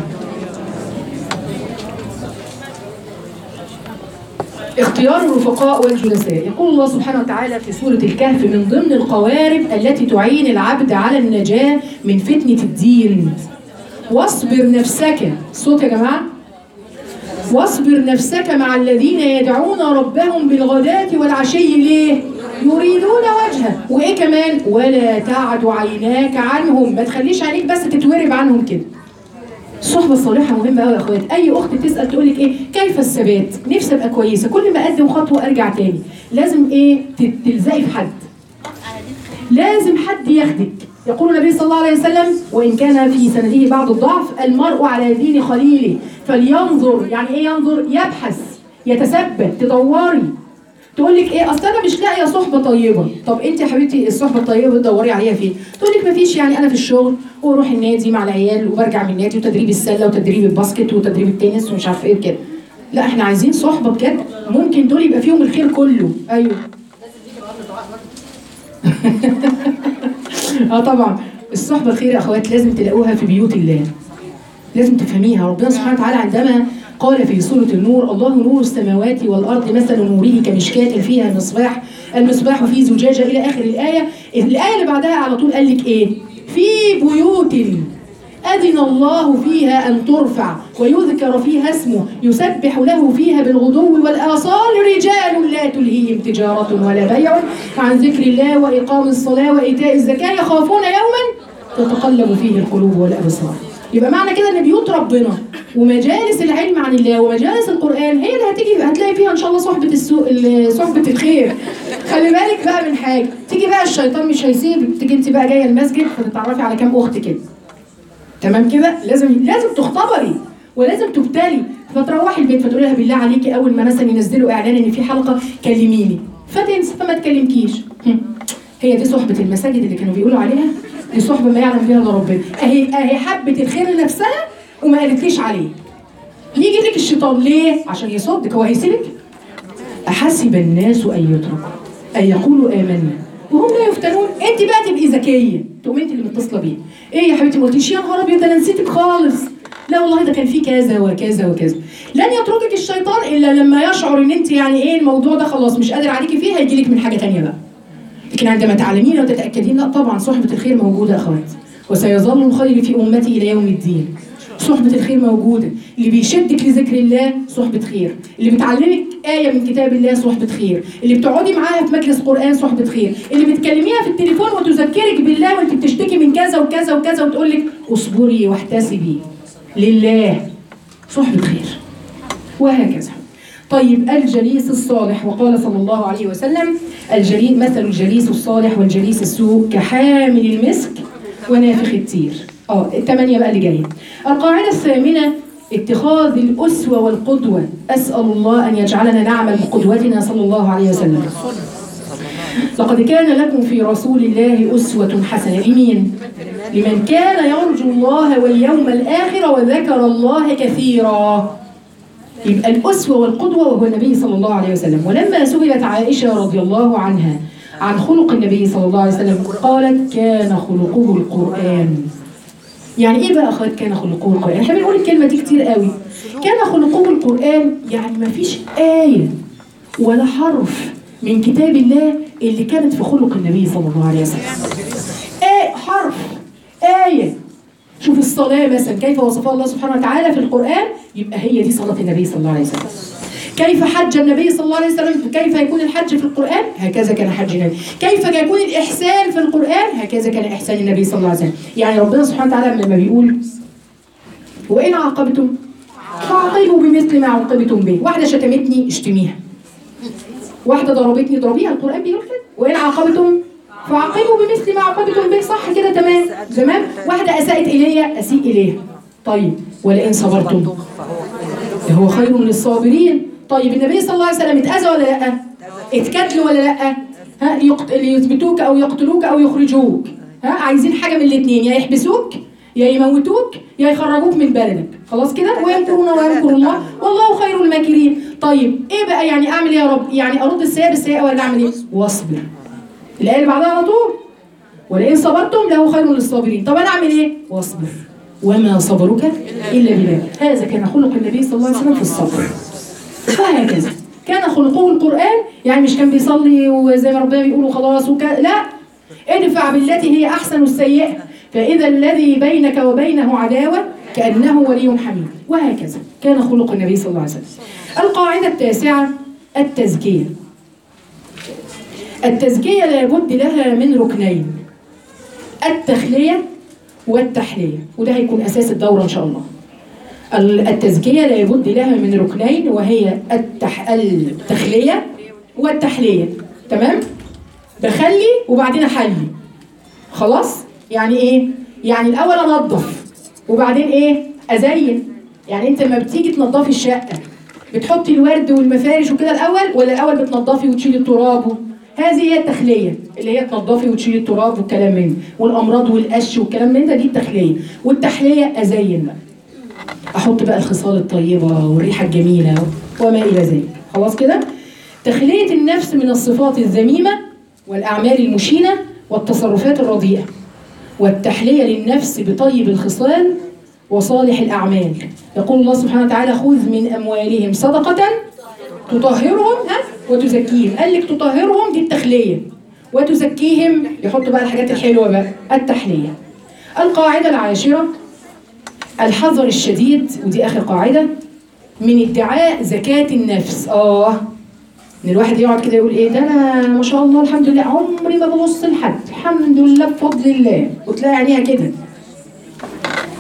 اختيار الرفقاء والجلساء يقول الله سبحانه وتعالى في سورة الكهف من ضمن القوارب التي تعين العبد على النجاة من فتنة الدين واصبر نفسك الصوت يا جماعة واصبر نفسك مع الذين يدعون ربهم بالغداة والعشي ليه؟ يريدون وجهه وايه كمان ولا تعد عيناك عنهم ما تخليش عينيك بس تتورب عنهم كده الصحبة الصالحة مهمة قوي يا اخوات، أي أخت تسأل تقول لك إيه؟ كيف الثبات؟ نفسي أبقى كويسة، كل ما أقدم خطوة أرجع تاني، لازم إيه؟ ت- تلزقي في حد. لازم حد ياخدك، يقول النبي صلى الله عليه وسلم وإن كان في سنده بعض الضعف المرء على دين خليله فلينظر، يعني إيه ينظر؟ يبحث، يتثبت، تدوري. تقول لك ايه اصل انا مش لاقيه صحبه طيبه طب انت يا حبيبتي الصحبه الطيبه بتدوري عليها فين تقول لك مفيش يعني انا في الشغل واروح النادي مع العيال وبرجع من النادي وتدريب السله وتدريب الباسكت وتدريب التنس ومش عارفه ايه وكده لا احنا عايزين صحبه بجد ممكن دول يبقى فيهم الخير كله ايوه اه طبعا الصحبه الخير يا اخوات لازم تلاقوها في بيوت الله لازم تفهميها ربنا سبحانه وتعالى عندما قال في سورة النور الله نور السماوات والأرض مثل نوره كمشكاة فيها مصباح المصباح في زجاجة إلى آخر الآية الآية اللي بعدها على طول قال لك إيه في بيوت أذن الله فيها أن ترفع ويذكر فيها اسمه يسبح له فيها بالغدو والآصال رجال لا تلهيهم تجارة ولا بيع عن ذكر الله وإقام الصلاة وإيتاء الزكاة يخافون يوما تتقلب فيه القلوب والأبصار يبقى معنى كده ان بيوت ربنا ومجالس العلم عن الله ومجالس القران هي اللي هتيجي هتلاقي فيها ان شاء الله صحبه السوء ال- صحبه الخير خلي بالك بقى من حاجه تيجي بقى الشيطان مش هيسيبك تيجي انت بقى جايه المسجد فتتعرفي على كام اخت كده تمام كده لازم لازم تختبري ولازم تبتلي فتروحي البيت فتقولي لها بالله عليكي اول ما مثلا ينزلوا اعلان ان في حلقه كلميني فتنسى فما تكلمكيش هم. هي دي صحبه المساجد اللي كانوا بيقولوا عليها دي صحبه ما يعلم بها الا ربنا اهي اهي حبه الخير لنفسها وما قالتليش عليه يجي لك الشيطان ليه عشان يصدك هو هيسيبك أحسب الناس أن يتركوا أن يقولوا آمنا وهم لا يفتنون أنت بقى تبقي ذكية تقومي أنت اللي متصلة بيه إيه يا حبيبتي ما قلتيش يا نهار أبيض ده أنا نسيتك خالص لا والله ده كان في كذا وكذا وكذا لن يتركك الشيطان إلا لما يشعر إن أنت يعني إيه الموضوع ده خلاص مش قادر عليكي فيه هيجي لك من حاجة تانية بقى لكن عندما تعلمين وتتأكدين لا طبعا صحبة الخير موجودة يا أخوات وسيظل الخير في أمتي إلى يوم الدين صحبة الخير موجودة اللي بيشدك لذكر الله صحبة خير اللي بتعلمك آية من كتاب الله صحبة خير اللي بتقعدي معاها في مجلس قرآن صحبة خير اللي بتكلميها في التليفون وتذكرك بالله وانت بتشتكي من كذا وكذا وكذا وتقول لك اصبري واحتسبي لله صحبة خير وهكذا طيب الجليس الصالح وقال صلى الله عليه وسلم الجليس مثل الجليس الصالح والجليس السوء كحامل المسك ونافخ التير اه الثمانية بقى اللي جاية القاعدة الثامنة اتخاذ الأسوة والقدوة أسأل الله أن يجعلنا نعمل بقدوتنا صلى الله عليه وسلم لقد كان لكم في رسول الله أسوة حسنة لمين؟ لمن كان يرجو الله واليوم الآخر وذكر الله كثيرا يبقى الأسوة والقدوة وهو النبي صلى الله عليه وسلم ولما سئلت عائشة رضي الله عنها عن خلق النبي صلى الله عليه وسلم قالت كان خلقه القرآن يعني ايه بقى اخوات كان خلقه القرآن احنا بنقول الكلمة دي كتير قوي كان خلقه القرآن يعني ما فيش آية ولا حرف من كتاب الله اللي كانت في خلق النبي صلى الله عليه وسلم آية حرف آية شوف الصلاة مثلا كيف وصفها الله سبحانه وتعالى في القرآن يبقى هي دي صلاة النبي صلى الله عليه وسلم كيف حج النبي صلى الله عليه وسلم كيف يكون الحج في القرآن هكذا كان حج النبي كيف يكون الإحسان في القرآن هكذا كان إحسان النبي صلى الله عليه وسلم يعني ربنا سبحانه وتعالى لما بيقول وإن عاقبتم فعاقبوا بمثل ما عوقبتم به واحدة شتمتني اشتميها واحدة ضربتني ضربيها القرآن بيقول كده وإن عاقبتم فعاقبوا بمثل ما عاقبتم به صح كده تمام تمام واحدة أساءت إلي أسيء إليها طيب ولئن صبرتم هو خير للصابرين طيب النبي صلى الله عليه وسلم اتأذى ولا لا اتكتلوا ولا لا ها يقت... يثبتوك او يقتلوك او يخرجوك ها عايزين حاجه من الاثنين يا يحبسوك يا يموتوك يا يخرجوك من بلدك خلاص كده ويمكرون ويمكر الله والله خير الماكرين طيب ايه بقى يعني اعمل ايه يا رب يعني ارد السيئه بالسيئه ولا اعمل ايه واصبر الايه اللي بعدها على طول ولئن صبرتم له خير للصابرين طب انا اعمل ايه واصبر وما صبرك الا بالله هذا كان خلق النبي صلى الله عليه وسلم في الصبر وهكذا كان خلقه القرآن يعني مش كان بيصلي وزي ما ربنا بيقول خلاص وك... لا ادفع بالتي هي أحسن السيئة فإذا الذي بينك وبينه عداوة كأنه ولي حميد وهكذا كان خلق النبي صلى الله عليه وسلم القاعدة التاسعة التزكية التزكية لابد لها من ركنين التخلية والتحلية وده هيكون أساس الدورة إن شاء الله التزكية لابد لها من ركنين وهي التح... التخلية والتحلية تمام؟ بخلي وبعدين أحلي خلاص؟ يعني إيه؟ يعني الأول أنظف وبعدين إيه؟ أزين يعني أنت لما بتيجي تنظفي الشقة بتحطي الورد والمفارش وكده الأول ولا الأول بتنظفي وتشيلي التراب هذه هي التخلية اللي هي تنظفي وتشيلي التراب والكلام من ده والأمراض والقش والكلام من ده دي التخلية والتحلية أزين بقى احط بقى الخصال الطيبه والريحه الجميله وما الى ذلك خلاص كده تخليه النفس من الصفات الذميمه والاعمال المشينه والتصرفات الرديئه والتحليه للنفس بطيب الخصال وصالح الاعمال يقول الله سبحانه وتعالى خذ من اموالهم صدقه تطهرهم ها وتزكيهم قال لك تطهرهم دي التخليه وتزكيهم يحط بقى الحاجات الحلوه بقى التحليه القاعده العاشره الحذر الشديد ودي اخر قاعده من ادعاء زكاه النفس اه ان الواحد يقعد كده يقول ايه ده انا ما شاء الله الحمد لله عمري ما ببص لحد الحمد لله بفضل الله وتلاقي عينيها كده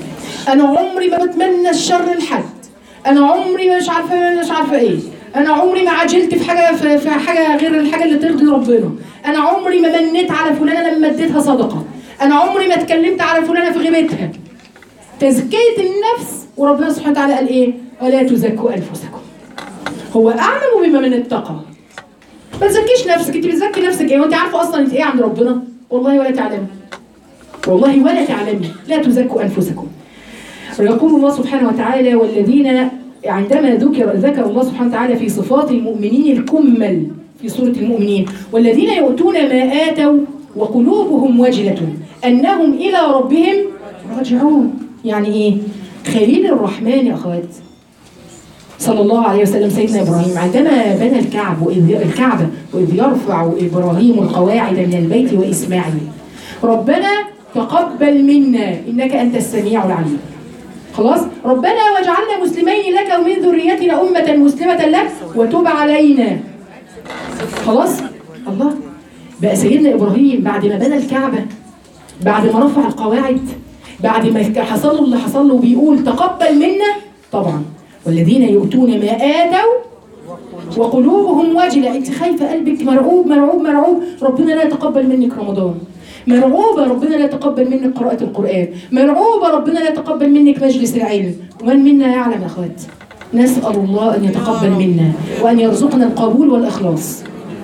انا عمري ما بتمنى الشر لحد انا عمري ما مش عارفه مش عارفه ايه انا عمري ما عجلت في حاجه في, في حاجه غير الحاجه اللي ترضي ربنا انا عمري ما منيت على فلانه لما اديتها صدقه انا عمري ما اتكلمت على فلانه في غيبتها تزكيه النفس وربنا سبحانه وتعالى قال ايه ولا تزكوا انفسكم هو اعلم بما من اتقى ما تزكيش نفسك انت بتزكي نفسك ايه وانت عارفه اصلا انت ايه عند ربنا والله ولا تعلمي والله ولا تعلمي لا تزكوا انفسكم ويقول الله سبحانه وتعالى والذين عندما ذكر ذكر الله سبحانه وتعالى في صفات المؤمنين الكمل في سورة المؤمنين والذين يؤتون ما آتوا وقلوبهم وجلة أنهم إلى ربهم راجعون يعني إيه؟ خليل الرحمن يا أخوات صلى الله عليه وسلم سيدنا ابراهيم عندما بنى الكعب واذ الكعبه واذ يرفع ابراهيم القواعد من البيت واسماعيل ربنا تقبل منا انك انت السميع العليم خلاص ربنا واجعلنا مسلمين لك ومن ذريتنا امه مسلمه لك وتب علينا خلاص الله بقى سيدنا ابراهيم بعد ما بنى الكعبه بعد ما رفع القواعد بعد ما حصل له اللي حصل له بيقول تقبل منا طبعا والذين يؤتون ما آتوا وقلوبهم وجلة انت خايفة قلبك مرعوب مرعوب مرعوب ربنا لا يتقبل منك رمضان مرعوبة ربنا لا يتقبل منك قراءة القرآن مرعوبة ربنا لا يتقبل منك مجلس العلم ومن منا يعلم يا أخوات نسأل الله أن يتقبل منا وأن يرزقنا القبول والإخلاص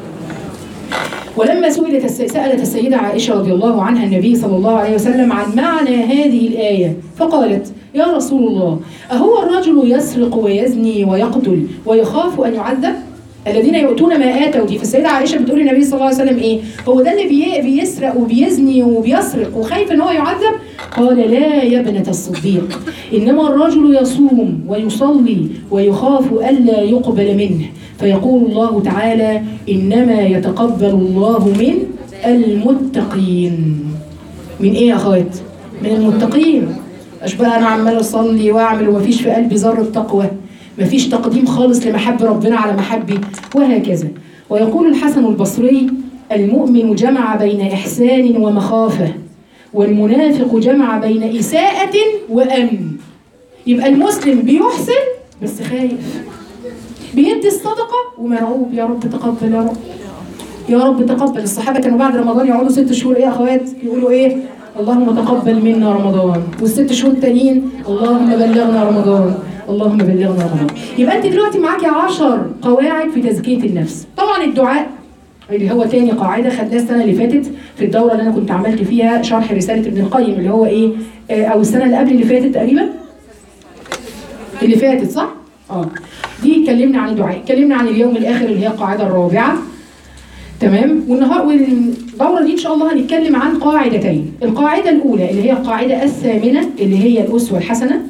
ولما سئلت الس- سألت السيدة عائشة رضي الله عنها النبي صلى الله عليه وسلم عن معنى هذه الآية فقالت يا رسول الله أهو الرجل يسرق ويزني ويقتل ويخاف أن يعذب الذين يؤتون ما آتوا دي فالسيدة عائشة بتقول للنبي صلى الله عليه وسلم إيه هو ده اللي بي بيسرق وبيزني وبيسرق وخايف إن هو يعذب قال لا يا ابنة الصديق إنما الرجل يصوم ويصلي ويخاف ألا يقبل منه فيقول الله تعالى إنما يتقبل الله من المتقين من إيه يا أخوات؟ من المتقين مش بقى أنا عمال أصلي وأعمل ومفيش في قلبي ذرة تقوى مفيش تقديم خالص لمحب ربنا على محبي وهكذا ويقول الحسن البصري المؤمن جمع بين إحسان ومخافة والمنافق جمع بين إساءة وأمن يبقى المسلم بيحسن بس خايف بيدي الصدقة ومرعوب يا رب تقبل يا رب يا رب تقبل الصحابة كانوا بعد رمضان يقعدوا ست شهور ايه يا اخوات يقولوا ايه اللهم تقبل منا رمضان والست شهور التانيين اللهم بلغنا رمضان اللهم بلغنا رمضان يبقى انت دلوقتي معاكي عشر قواعد في تزكية النفس طبعا الدعاء اللي هو تاني قاعدة خدناها السنة اللي فاتت في الدورة اللي أنا كنت عملت فيها شرح رسالة ابن القيم اللي هو إيه آه، أو السنة اللي قبل اللي فاتت تقريبا اللي فاتت صح؟ اه دي اتكلمنا عن الدعاء اتكلمنا عن اليوم الاخر اللي هي القاعده الرابعه تمام والنهار والدوره دي ان شاء الله هنتكلم عن قاعدتين القاعده الاولى اللي هي القاعده الثامنه اللي هي الاسوه الحسنه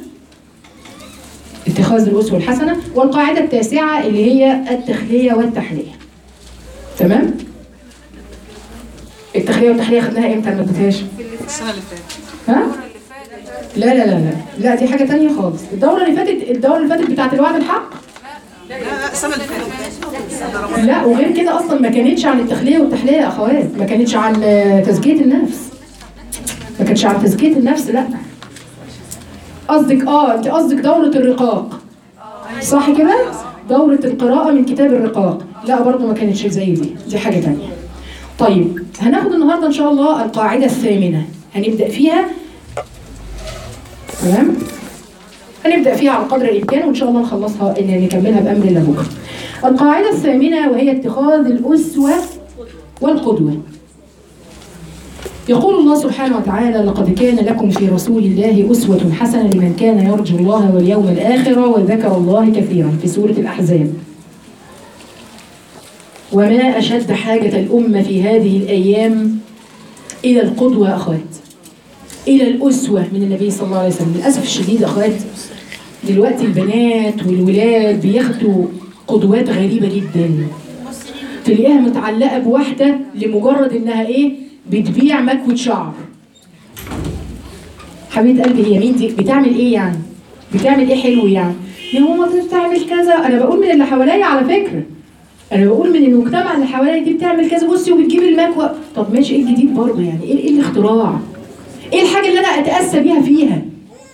اتخاذ الاسوه الحسنه والقاعده التاسعه اللي هي التخليه والتحليه تمام التخليه والتحليه خدناها امتى ما اديتهاش السنة اللي فاتت ها لا لا لا لا لا دي حاجه تانية خالص الدوره اللي فاتت الدوره اللي فاتت بتاعت الوعد الحق لا لا السنة اللي فاتت لا وغير كده اصلا ما كانتش عن التخليه والتحليه يا اخوات ما كانتش عن آه، تزكيه النفس ما كانتش عن تزكيه النفس لا قصدك اه انت قصدك دوره الرقاق صح كده دوره القراءه من كتاب الرقاق لا برضه ما كانتش زي دي دي حاجه تانية طيب هناخد النهارده ان شاء الله القاعده الثامنه هنبدا فيها تمام هنبدا فيها على قدر الامكان وان شاء الله نخلصها ان نكملها بامر الله بكره القاعده الثامنه وهي اتخاذ الاسوه والقدوه يقول الله سبحانه وتعالى لقد كان لكم في رسول الله أسوة حسنة لمن كان يرجو الله واليوم الآخر وذكر الله كثيرا في سورة الأحزاب وما أشد حاجة الأمة في هذه الأيام إلى القدوة يا أخوات إلى الأسوة من النبي صلى الله عليه وسلم للأسف الشديد يا أخوات دلوقتي البنات والولاد بياخدوا قدوات غريبة جدا تلاقيها متعلقة بواحدة لمجرد إنها إيه بتبيع مكوة شعر حبيبة قلبي هي مين دي بتعمل إيه يعني بتعمل إيه حلو يعني يا ماما دي بتعمل كذا أنا بقول من اللي حواليا على فكرة انا بقول من المجتمع اللي حواليا دي بتعمل كذا بصي وبتجيب المكوى طب ماشي ايه الجديد برضه يعني ايه ايه الاختراع ايه الحاجه اللي انا اتاسى بيها فيها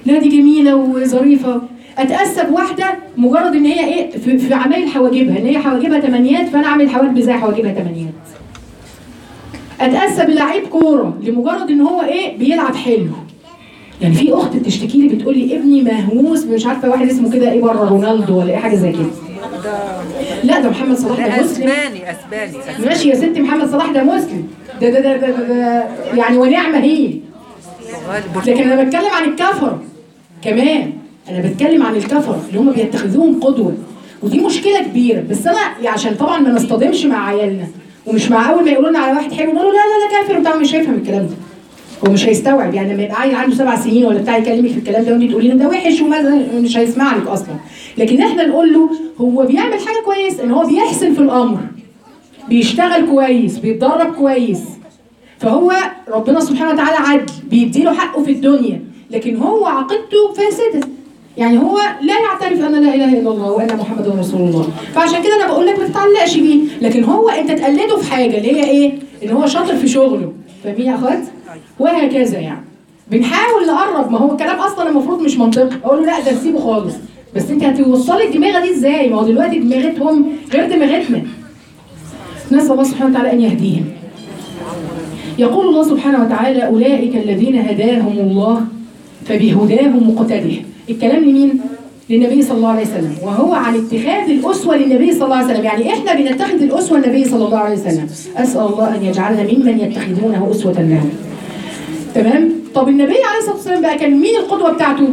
لا دي جميله وظريفه اتاسى بواحده مجرد ان هي ايه في, في عمايل حواجبها ان هي حواجبها تمانيات فانا اعمل حواجبي زي حواجبها تمانيات اتاسى بلعيب كوره لمجرد ان هو ايه بيلعب حلو يعني في اخت بتشتكي لي بتقول لي ابني مهووس مش عارفه واحد اسمه كده ايه بره رونالدو ولا ايه حاجه زي كده لا ده محمد صلاح لا ده مسلم اسباني اسباني اسباني ماشي يا ستي محمد صلاح ده مسلم ده ده ده, ده, ده, ده يعني ونعمه هي لكن انا بتكلم عن الكفر كمان انا بتكلم عن الكفر اللي هم بيتخذوهم قدوه ودي مشكله كبيره بس انا يعني عشان طبعا ما نصطدمش مع عيالنا ومش مع اول ما يقولوا لنا على واحد حلو نقول له لا لا ده كافر وبتاع مش هيفهم الكلام ده هو مش هيستوعب يعني لما يبقى عيل عنده سبع سنين ولا بتاع يكلمك في الكلام ده وانت تقولي له ده وحش وما مش هيسمع لك اصلا لكن احنا نقول له هو بيعمل حاجه كويس ان هو بيحسن في الامر بيشتغل كويس بيتدرب كويس فهو ربنا سبحانه وتعالى عدل بيديله حقه في الدنيا لكن هو عقيدته فاسده يعني هو لا يعترف ان لا اله الا الله وان محمد رسول الله فعشان كده انا بقول لك ما تتعلقش بيه لكن هو انت تقلده في حاجه اللي هي ايه ان هو شاطر في شغله فاهمين يا اخوات وهكذا يعني بنحاول نقرب ما هو الكلام اصلا المفروض مش منطقي اقول له لا ده سيبه خالص بس انت هتوصلي الدماغه دي ازاي ما هو دلوقتي دماغتهم غير دماغتنا نسال الله سبحانه وتعالى ان يهديهم يقول الله سبحانه وتعالى أولئك الذين هداهم الله فبهداهم مقتده الكلام لمين؟ للنبي صلى الله عليه وسلم وهو عن اتخاذ الأسوة للنبي صلى الله عليه وسلم يعني إحنا بنتخذ الأسوة النبي صلى الله عليه وسلم أسأل الله أن يجعلنا ممن يتخذونه أسوة لهم تمام؟ طب النبي عليه الصلاة والسلام بقى كان مين القدوة بتاعته؟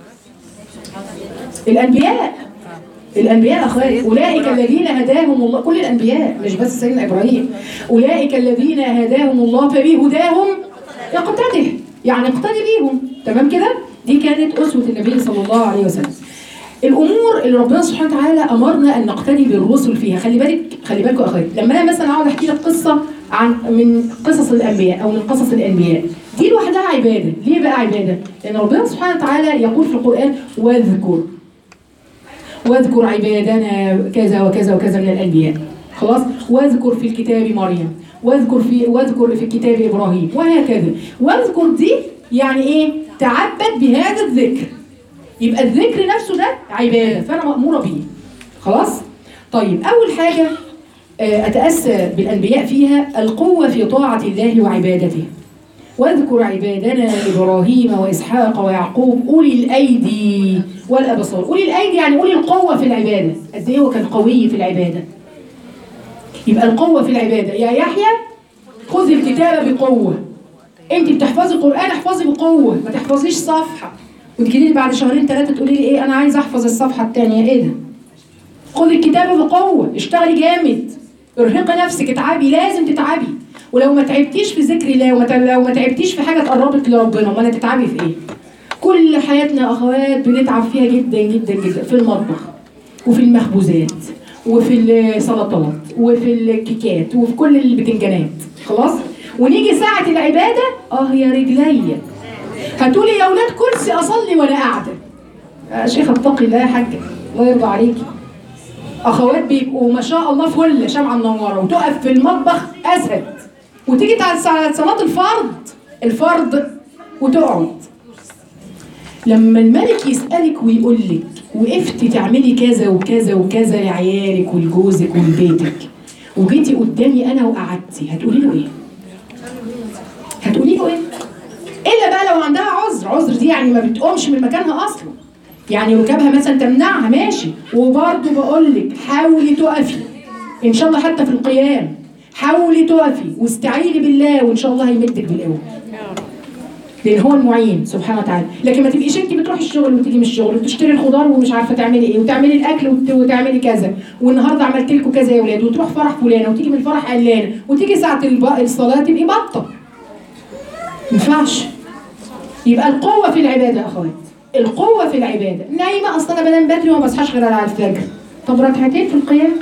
الأنبياء الانبياء اخوات اولئك الذين هداهم الله كل الانبياء مش بس سيدنا ابراهيم اولئك الذين هداهم الله فبهداهم اقتده يعني اقتدي بيهم تمام كده دي كانت اسوه النبي صلى الله عليه وسلم الامور اللي ربنا سبحانه وتعالى امرنا ان نقتدي بالرسل فيها خلي بالك خلي بالكم اخوات لما انا مثلا اقعد احكي لك قصه عن من قصص الانبياء او من قصص الانبياء دي لوحدها عباده ليه بقى عباده لان ربنا سبحانه وتعالى يقول في القران واذكر واذكر عبادنا كذا وكذا وكذا من الانبياء خلاص واذكر في الكتاب مريم واذكر في واذكر في الكتاب ابراهيم وهكذا واذكر دي يعني ايه تعبد بهذا الذكر يبقى الذكر نفسه ده عباده فانا ماموره بيه خلاص طيب اول حاجه آه، اتاسى بالانبياء فيها القوه في طاعه الله وعبادته واذكر عبادنا ابراهيم واسحاق ويعقوب اولي الايدي والابصار اولي الايدي يعني اولي القوه في العباده قد ايه هو كان قوي في العباده يبقى القوه في العباده يا يحيى خذ الكتاب بقوه انت بتحفظي القران احفظي بقوه ما تحفظيش صفحه وتجي لي بعد شهرين ثلاثه تقولي لي ايه انا عايزه احفظ الصفحه الثانيه ايه ده خذي الكتاب بقوه اشتغلي جامد ارهقي نفسك اتعبي لازم تتعبي ولو ما تعبتيش في ذكر الله وما لو ما تعبتيش في حاجه تقربك لربنا امال هتتعبي في ايه كل حياتنا اخوات بنتعب فيها جدا جدا جدا في المطبخ وفي المخبوزات وفي السلطات وفي الكيكات وفي كل البتنجانات خلاص ونيجي ساعة العبادة اه يا رجليا هتقولي يا اولاد كرسي اصلي وانا قاعدة يا شيخ اتقي الله يا حاجة الله يرضى عليكي اخوات بيبقوا ما شاء الله فل شمعة منورة وتقف في المطبخ اسد وتيجي بتاعت صلاة الفرض الفرض وتقعد لما الملك يسألك ويقول لك وقفتي تعملي كذا وكذا وكذا لعيالك ولجوزك ولبيتك وجيتي قدامي انا وقعدتي هتقولي له ايه؟ هتقولي له ايه؟ الا بقى لو عندها عذر، عذر دي يعني ما بتقومش من مكانها اصلا. يعني ركابها مثلا تمنعها ماشي وبرضه بقول لك حاولي تقفي ان شاء الله حتى في القيام حاولي تقفي واستعيني بالله وان شاء الله هيمدك بالقوه. لان هو المعين سبحانه وتعالى لكن ما تبقيش انت بتروحي الشغل وتيجي من الشغل وتشتري الخضار ومش عارفه تعملي ايه وتعملي الاكل وت- وتعملي كذا والنهارده عملت لكم كذا يا اولاد وتروح فرح فلانه وتيجي من الفرح علانه وتيجي ساعه الب- الصلاه تبقي بطه ما ينفعش يبقى القوه في العباده يا اخوات القوه في العباده نايمه اصلا انا بنام بدري وما بصحاش غير على الفجر طب ركعتين في القيام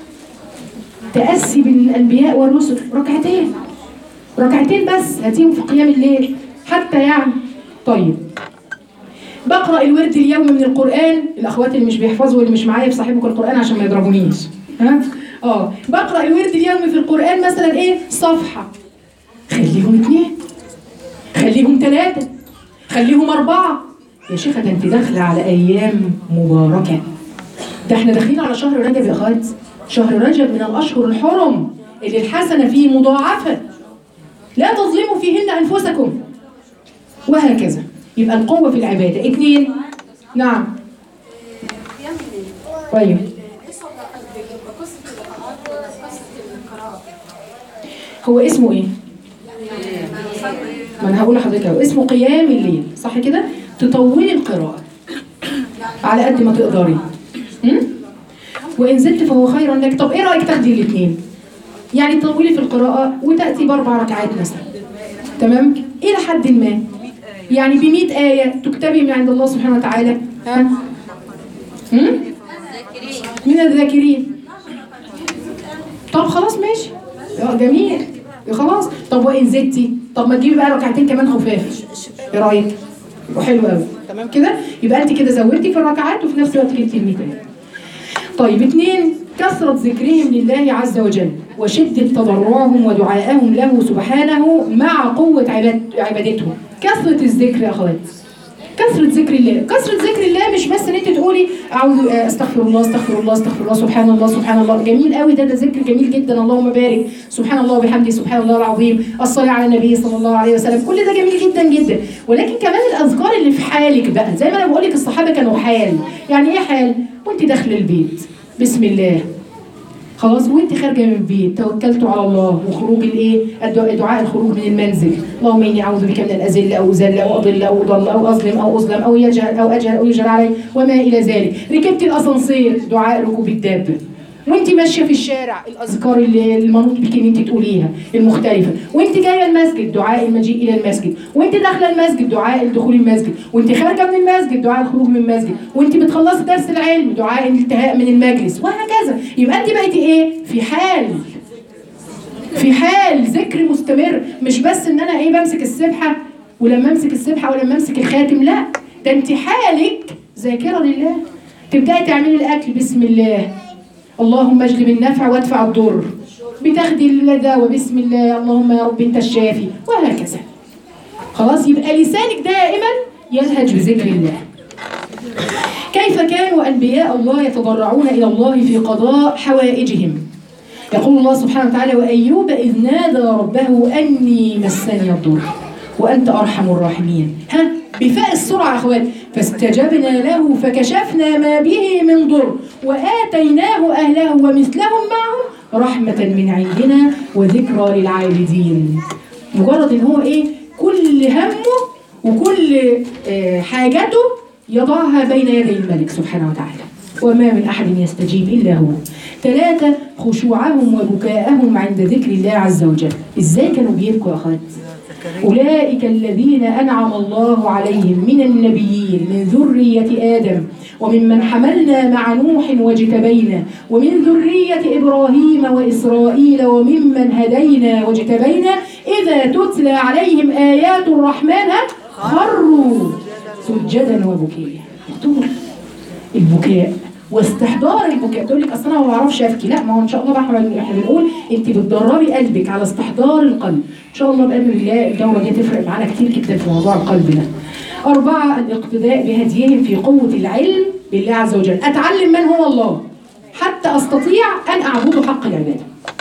تاسي بالانبياء والرسل ركعتين ركعتين بس هاتيهم في قيام الليل حتى يعني طيب بقرا الورد اليومي من القران الاخوات اللي مش بيحفظوا واللي مش معايا بصاحبكم القران عشان ما يضربونيش ها اه بقرا الورد اليومي في القران مثلا ايه صفحه خليهم اثنين خليهم ثلاثه خليهم اربعه يا شيخه ده انت داخله على ايام مباركه ده احنا داخلين على شهر رجب يا اخوات شهر رجب من الاشهر الحرم اللي الحسنه فيه مضاعفه لا تظلموا فيهن انفسكم وهكذا يبقى القوه في العباده اثنين نعم طيب هو اسمه ايه ما انا هقول لحضرتك اهو اسمه قيام الليل صح كده تطولي القراءه على قد ما تقدري م? وان زدت فهو خير لك طب ايه رايك تاخدي الاثنين يعني تطولي في القراءه وتاتي باربع ركعات مثلا تمام الى حد ما يعني ب 100 ايه تكتبي من عند الله سبحانه وتعالى ها م? من الذاكرين طب خلاص ماشي آه، جميل خلاص طب وان زدتي طب ما تجيبي بقى ركعتين كمان خفاف ايه رايك وحلو قوي تمام كده يبقى انت كده زودتي في الركعات وفي نفس الوقت جبتي ال 100 طيب اثنين كثرة ذكرهم لله عز وجل وشدة تضرعهم ودعائهم له سبحانه مع قوة عباد عبادتهم كثرة الذكر يا اخوات كثرة ذكر الله كثرة ذكر الله مش بس ان انت تقولي اعوذ آه، استغفر الله استغفر الله استغفر الله سبحان الله سبحان الله جميل قوي ده ده ذكر جميل جدا اللهم بارك سبحان الله وبحمده سبحان الله العظيم الصلاة على النبي صلى الله عليه وسلم كل ده جميل جدا جدا ولكن كمان الاذكار اللي في حالك بقى زي ما انا بقول لك الصحابة كانوا حال يعني ايه حال وانت داخله البيت بسم الله خلاص وانت خارجه من البيت توكلت على الله وخروج الايه الدعاء دعاء الخروج من المنزل اللهم اني اعوذ بك من الاذل او اذل او اضل او اضل او اظلم او اظلم او يجهل او اجهل او يجهل علي وما الى ذلك ركبت الاسانسير دعاء ركوب الدابه وانت ماشيه في الشارع الاذكار اللي المنوط بك ان انت تقوليها المختلفه وانت جايه المسجد دعاء المجيء الى المسجد وانت داخله المسجد دعاء الدخول المسجد وانت خارجه من المسجد دعاء الخروج من المسجد وانت بتخلصي درس العلم دعاء الانتهاء من المجلس وهكذا يبقى انت بقيتي ايه في حال في حال ذكر مستمر مش بس ان انا ايه بمسك السبحه ولما امسك السبحه ولما امسك الخاتم لا ده انت حالك ذاكره لله تبداي تعملي الاكل بسم الله اللهم اجلب النفع وادفع الضر بتاخدي الدواء بسم الله اللهم يا رب انت الشافي وهكذا خلاص يبقى لسانك دائما يلهج بذكر الله كيف كانوا انبياء الله يتضرعون الى الله في قضاء حوائجهم يقول الله سبحانه وتعالى وايوب اذ نادى ربه اني مسني الضر وانت ارحم الراحمين ها بفاء السرعه يا اخوات فاستجبنا له فكشفنا ما به من ضر واتيناه اهله ومثلهم معهم رحمه من عندنا وذكرى للعابدين مجرد ان هو ايه كل همه وكل آه، حاجته يضعها بين يدي الملك سبحانه وتعالى وما من أحد يستجيب إلا هو ثلاثة خشوعهم وبكاءهم عند ذكر الله عز وجل إزاي كانوا بيبكوا يا أخوات أولئك الذين أنعم الله عليهم من النبيين من ذرية آدم وممن حملنا مع نوح واجتبينا ومن ذرية إبراهيم وإسرائيل وممن هدينا واجتبينا إذا تتلى عليهم آيات الرحمن خروا سجدا وبكيا طول البكاء واستحضار البكاء تقول لك اصل انا ما بعرفش ابكي لا ما هو ان شاء الله بقى احنا احنا بنقول انت بتدربي قلبك على استحضار القلب ان شاء الله باذن الله الدوره دي تفرق معانا كتير جدا في موضوع القلب ده أربعة الاقتداء بهديهم في قوة العلم بالله عز وجل أتعلم من هو الله حتى أستطيع أن أعبده حق العبادة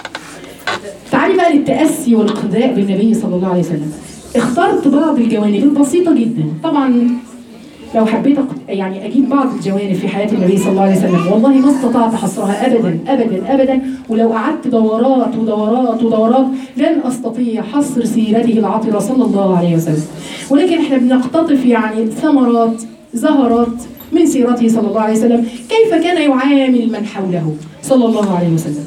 تعالي بقى للتأسي والاقتداء بالنبي صلى الله عليه وسلم اخترت بعض الجوانب البسيطة جدا طبعا لو حبيت أق- يعني اجيب بعض الجوانب في حياه النبي صلى الله عليه وسلم والله ما استطعت حصرها ابدا ابدا ابدا ولو قعدت دورات ودورات ودورات لن استطيع حصر سيرته العطره صلى الله عليه وسلم ولكن احنا بنقتطف يعني ثمرات زهرات من سيرته صلى الله عليه وسلم كيف كان يعامل من حوله صلى الله عليه وسلم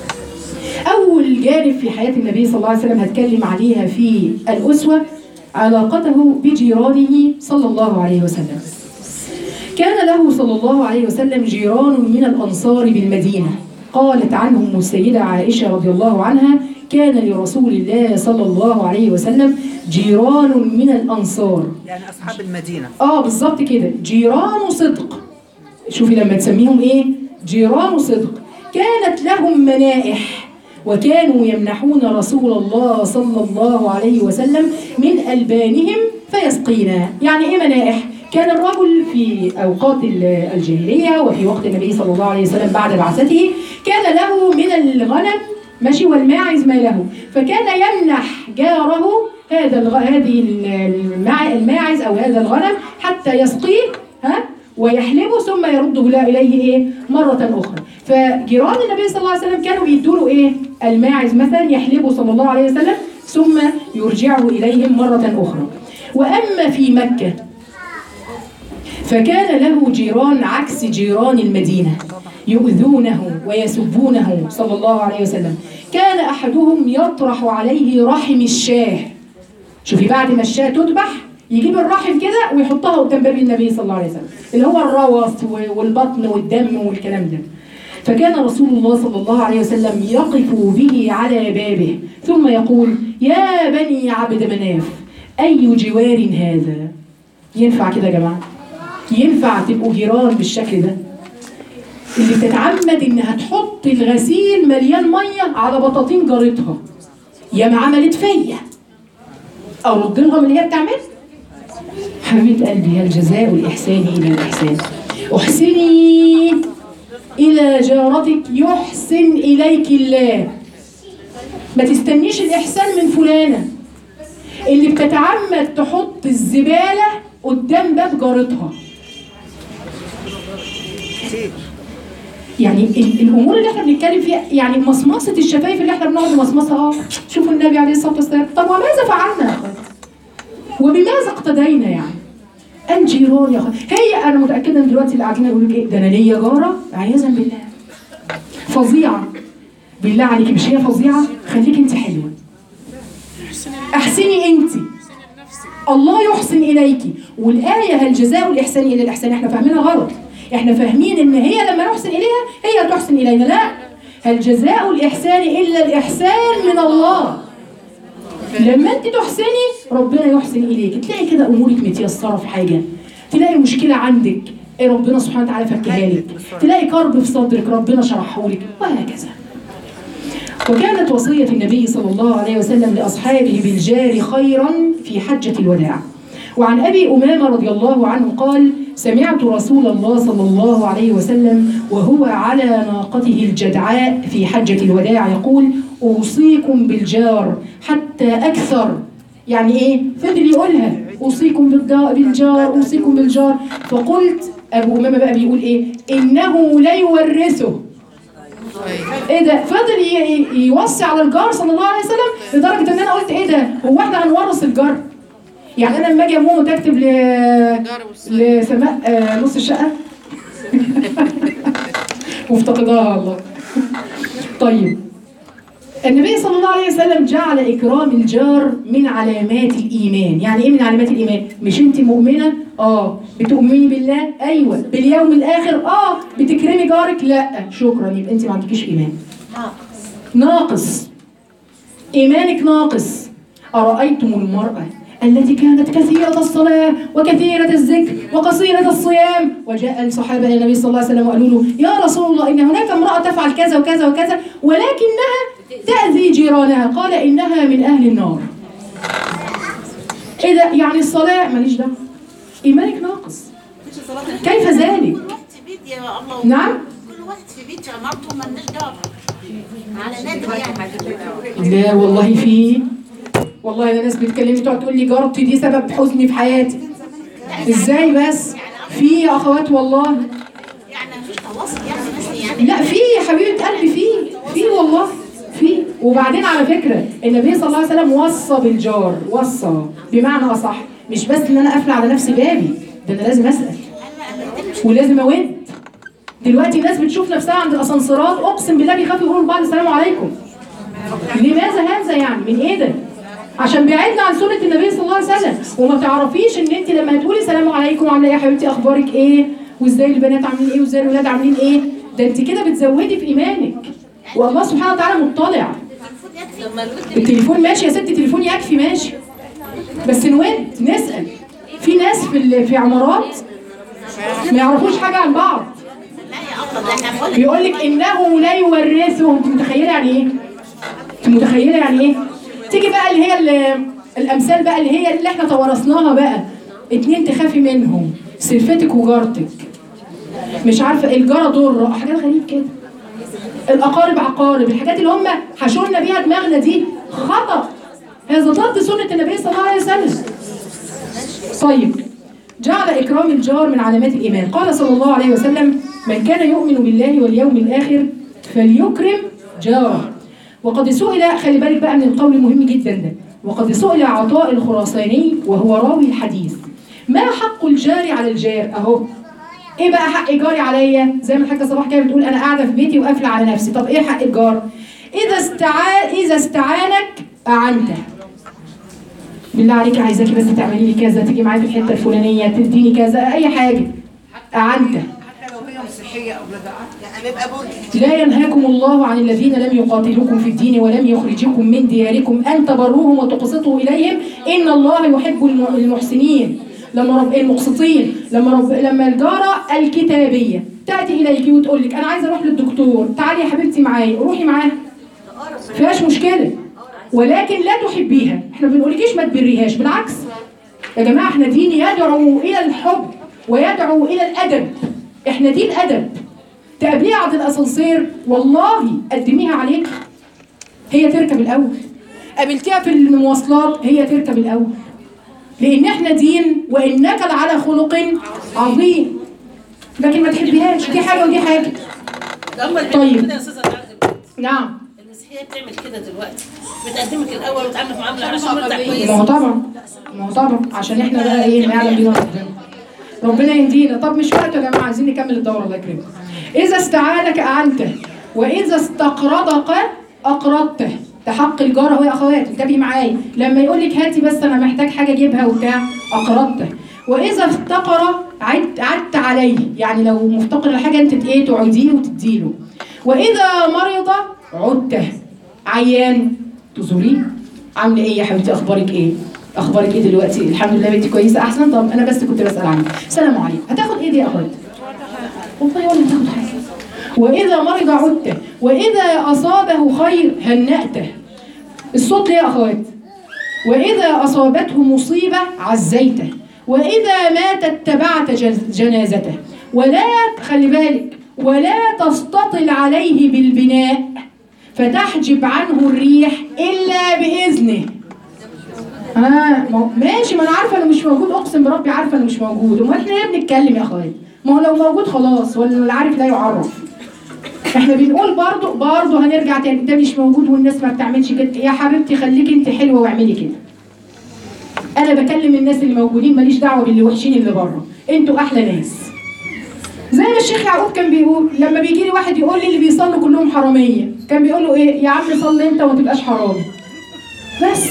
أول جانب في حياة النبي صلى الله عليه وسلم هتكلم عليها في الأسوة علاقته بجيرانه صلى الله عليه وسلم كان له صلى الله عليه وسلم جيران من الأنصار بالمدينة قالت عنهم السيدة عائشة رضي الله عنها كان لرسول الله صلى الله عليه وسلم جيران من الأنصار يعني أصحاب المدينة اه بالظبط كده جيران صدق شوفي لما تسميهم ايه جيران صدق كانت لهم منائح وكانوا يمنحون رسول الله صلى الله عليه وسلم من ألبانهم فيسقينا يعني ايه منائح كان الرجل في اوقات ال- الجاهليه وفي وقت النبي صلى الله عليه وسلم بعد بعثته كان له من الغنم ماشي والماعز ما له فكان يمنح جاره هذا الغ... هذه الماع... الماعز او هذا الغنم حتى يسقيه ها ويحلبه ثم يرده لا اليه ايه مره اخرى فجيران النبي صلى الله عليه وسلم كانوا بيدوا له ايه الماعز مثلا يحلبه صلى الله عليه وسلم ثم يرجعه اليهم مره اخرى واما في مكه فكان له جيران عكس جيران المدينة يؤذونه ويسبونه صلى الله عليه وسلم كان أحدهم يطرح عليه رحم الشاه شوفي بعد ما الشاه تذبح يجيب الرحم كده ويحطها قدام باب النبي صلى الله عليه وسلم اللي هو الروث والبطن والدم والكلام ده فكان رسول الله صلى الله عليه وسلم يقف به على بابه ثم يقول يا بني عبد مناف أي جوار هذا ينفع كده يا جماعه ينفع تبقوا جيران بالشكل ده اللي بتتعمد انها تحط الغسيل مليان ميه على بطاطين جارتها يا ما عملت فيا او رد لها من اللي هي بتعمل حبيبه قلبي هل جزاء الاحسان الى الاحسان احسني الى جارتك يحسن اليك الله ما تستنيش الاحسان من فلانه اللي بتتعمد تحط الزباله قدام باب جارتها كتير يعني ال- الامور اللي احنا بنتكلم فيها يعني مصمصه الشفايف اللي احنا بنقعد نمصمصها اه شوفوا النبي عليه الصلاه والسلام طب وماذا فعلنا يا اخوات؟ وبماذا اقتدينا يعني؟ الجيران يا اخوات هي انا متاكده ان دلوقتي اللي قاعدين يقولوا لك ايه ده انا ليا جاره عياذا بالله فظيعه بالله عليكي مش هي فظيعه خليكي انت حلوه احسني انت الله يحسن اليك والايه هل جزاء الاحسان الى الاحسان احنا فاهمينها غلط احنا فاهمين ان هي لما نحسن اليها هي تحسن الينا لا هل جزاء الاحسان الا الاحسان من الله لما انت تحسني ربنا يحسن اليك تلاقي كده امورك متيسره في حاجه تلاقي مشكله عندك ايه ربنا سبحانه وتعالى فكها لك تلاقي كرب في صدرك ربنا شرحه لك وهكذا وكانت وصية النبي صلى الله عليه وسلم لأصحابه بالجار خيرا في حجة الوداع وعن أبي أمامة رضي الله عنه قال سمعت رسول الله صلى الله عليه وسلم وهو على ناقته الجدعاء في حجة الوداع يقول أوصيكم بالجار حتى أكثر يعني إيه؟ فضل يقولها أوصيكم بالدا- بالجار أوصيكم بالجار فقلت أبو أمامة بقى بيقول إيه؟ إنه لا يورثه ايه ده فضل ي- ي- يوصي على الجار صلى الله عليه وسلم لدرجه ان انا قلت ايه ده هو احنا هنورث الجار يعني انا لما اجي اموت اكتب ل لسماء آه، نص الشقه مفتقداها والله طيب النبي صلى الله عليه وسلم جعل اكرام الجار من علامات الايمان يعني ايه من علامات الايمان مش انت مؤمنه اه بتؤمني بالله ايوه باليوم الاخر اه بتكرمي جارك لا شكرا يبقى انت ما عندكيش ايمان ناقص ايمانك ناقص ارايتم المراه التي كانت كثيرة الصلاة وكثيرة الذكر وقصيرة الصيام وجاء الصحابة إلى النبي صلى الله عليه وسلم وقالوا له يا رسول الله إن هناك امرأة تفعل كذا وكذا وكذا ولكنها تأذي جيرانها قال إنها من أهل النار إيه ده يعني الصلاة ماليش دعوة إيمانك ناقص كيف ذلك؟ كل واحد في بيت يا الله نعم كل واحد في بيت عمارته مالناش دعوه على نادر يعني لا والله في والله انا ناس بتكلمني تقعد تقول لي جارتي دي سبب حزني في حياتي ازاي بس في يا اخوات والله يعني مفيش تواصل يعني بس يعني لا في يا حبيبه قلبي في في والله في وبعدين على فكره النبي صلى الله عليه وسلم وصى بالجار وصى بمعنى اصح مش بس ان انا قافله على نفسي بابي ده انا لازم اسال ولازم اود دلوقتي الناس بتشوف نفسها عند الاسانسيرات اقسم بالله بيخافوا يقولوا لبعض السلام عليكم لماذا هذا يعني من ايه ده عشان بيعدنا عن سنه النبي صلى الله عليه وسلم وما تعرفيش ان انت لما هتقولي سلام عليكم عامله ايه يا حبيبتي اخبارك ايه وازاي البنات عاملين ايه وازاي الولاد عاملين ايه ده انت كده بتزودي في ايمانك والله سبحانه وتعالى مطلع التليفون ماشي يا ستي تليفون يكفي ماشي بس نود نسال في ناس في ال- في عمارات ما يعرفوش حاجه عن بعض لا يا افضل ده احنا بنقول لك بيقول لك انه لا يورثه انت متخيله يعني ايه؟ انت متخيله يعني ايه؟ تيجي بقى اللي هي ال- الامثال بقى اللي هي اللي احنا توارثناها بقى اتنين تخافي منهم سلفتك وجارتك مش عارفه الجاره ضره حاجات غريب كده الاقارب عقارب الحاجات اللي هم حشرنا بيها دماغنا دي خطا هذا ضد سنه النبي صلى الله عليه وسلم طيب جعل إكرام الجار من علامات الإيمان قال صلى الله عليه وسلم من كان يؤمن بالله واليوم الآخر فليكرم جاره وقد سئل خلي بالك بقى من القول المهم جدا ده وقد سئل عطاء الخراساني وهو راوي الحديث ما حق الجار على الجار أهو ايه بقى حق جاري عليا زي ما الحاجه صباح كده بتقول انا قاعده في بيتي وقافله على نفسي طب ايه حق الجار اذا استعان اذا استعانك اعنته بالله عليك عايزاكي بس تعملي لي كذا تيجي معايا في الحته الفلانيه تديني كذا اي حاجه اعنته حتى لو هي مسيحيه او بدعه يعني نبقى بني لا ينهاكم الله عن الذين لم يقاتلوكم في الدين ولم يخرجكم من دياركم ان تبروهم وتقسطوا اليهم ان الله يحب الم- المحسنين لما رب المقسطين لما رب لما الجاره الكتابيه تاتي اليك وتقول لك انا عايزه اروح للدكتور تعالي يا حبيبتي معايا روحي معاها فيهاش مشكله ولكن لا تحبيها احنا ما بنقولكيش ما تبريهاش بالعكس يا جماعه احنا دين يدعو الى الحب ويدعو الى الادب احنا دين ادب تقابليها عند الاسانسير والله قدميها عليك هي تركب الاول قابلتيها في المواصلات هي تركب الاول لان احنا دين وانك لعلى خلق عظيم لكن ما تحبيهاش دي حاجه ودي حاجه هم طيب. كده يا استاذه العقل. نعم المسيحيه بتعمل كده دلوقتي بتقدمك الاول وتعاملك معامله عشان مرتاح ما هو كويس طبعا ما هو طبعا عشان احنا بقى ايه ما يعلم بينا ربنا ربنا يهدينا طب مش وقت يا جماعه عايزين نكمل الدوره الله يكرمك اذا استعانك اعنته واذا استقرضك اقرضته ده حق الجار اهو يا اخوات انتبهي معايا لما يقول لك هاتي بس انا محتاج حاجه اجيبها وبتاع اقرضته واذا افتقر عدت عدت عليه يعني لو مفتقر لحاجه انت ايه تعوديه وتديله واذا مرض عدته عيان تزوريه عامله ايه يا حبيبتي اخبارك ايه اخبارك ايه دلوقتي الحمد لله بنتي كويسه احسن طب انا بس كنت بسال عنك سلام عليكم هتاخد ايه دي يا اخوات والله ولا هتاخد حاجه واذا مرض عدته واذا اصابه خير هنأته الصوت ليه يا اخوات واذا اصابته مصيبه عزيته واذا مات اتبعت جز- جنازته ولا خلي بالك ولا تستطل عليه بالبناء فتحجب عنه الريح الا باذنه اه ما هو- ماشي ما انا عارفه انه مش موجود اقسم بربي عارفه انه مش موجود امال احنا ليه بنتكلم يا اخوات ما هو لو موجود خلاص ولا اللي عارف لا يعرف احنا بنقول برضو برضو هنرجع تاني ده مش موجود والناس ما بتعملش كده يا حبيبتي خليكي انت حلوه واعملي كده انا بكلم الناس اللي موجودين ماليش دعوه باللي وحشين اللي بره انتوا احلى ناس زي ما الشيخ يعقوب كان بيقول لما بيجي لي واحد يقول لي اللي بيصلوا كلهم حراميه كان بيقول له ايه يا عم صلي انت وما تبقاش حرامي بس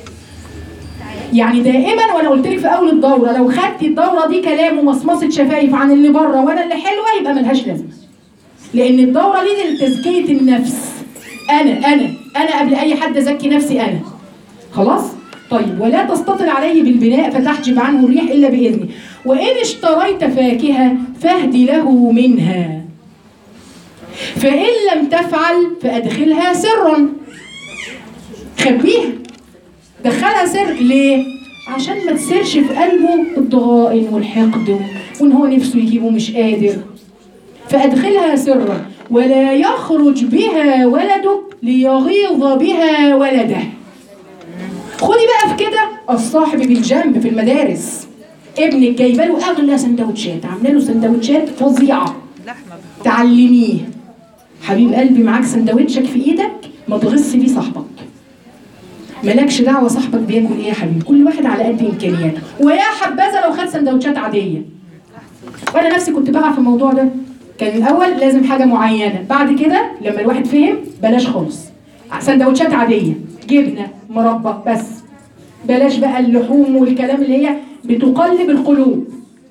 يعني دائما وانا قلت لك في اول الدوره لو خدتي الدوره دي كلام ومصمصه شفايف عن اللي بره وانا اللي حلوه يبقى ملهاش لازمه لان الدوره دي لتزكيه النفس انا انا انا قبل اي حد ازكي نفسي انا خلاص طيب ولا تستطل عليه بالبناء فتحجب عنه الريح الا باذنه وان اشتريت فاكهه فاهد له منها فان لم تفعل فادخلها سرا خبيها دخلها سر ليه عشان ما تسيرش في قلبه الضغائن والحقد وان هو نفسه يجيبه مش قادر فأدخلها سرا ولا يخرج بها ولدك ليغيظ بها ولده خدي بقى في كده الصاحب بالجنب في المدارس ابنك جايبه له اغلى سندوتشات عامله له سندوتشات فظيعه لحمه تعلميه حبيب قلبي معاك سندوتشك في ايدك ما تغص بيه صاحبك مالكش دعوه صاحبك بياكل ايه يا حبيبي كل واحد على قد امكانياته ويا حبذا لو خد سندوتشات عاديه وانا نفسي كنت بقع في الموضوع ده كان الاول لازم حاجه معينه بعد كده لما الواحد فهم بلاش خالص سندوتشات عاديه جبنه مربى بس بلاش بقى اللحوم والكلام اللي هي بتقلب القلوب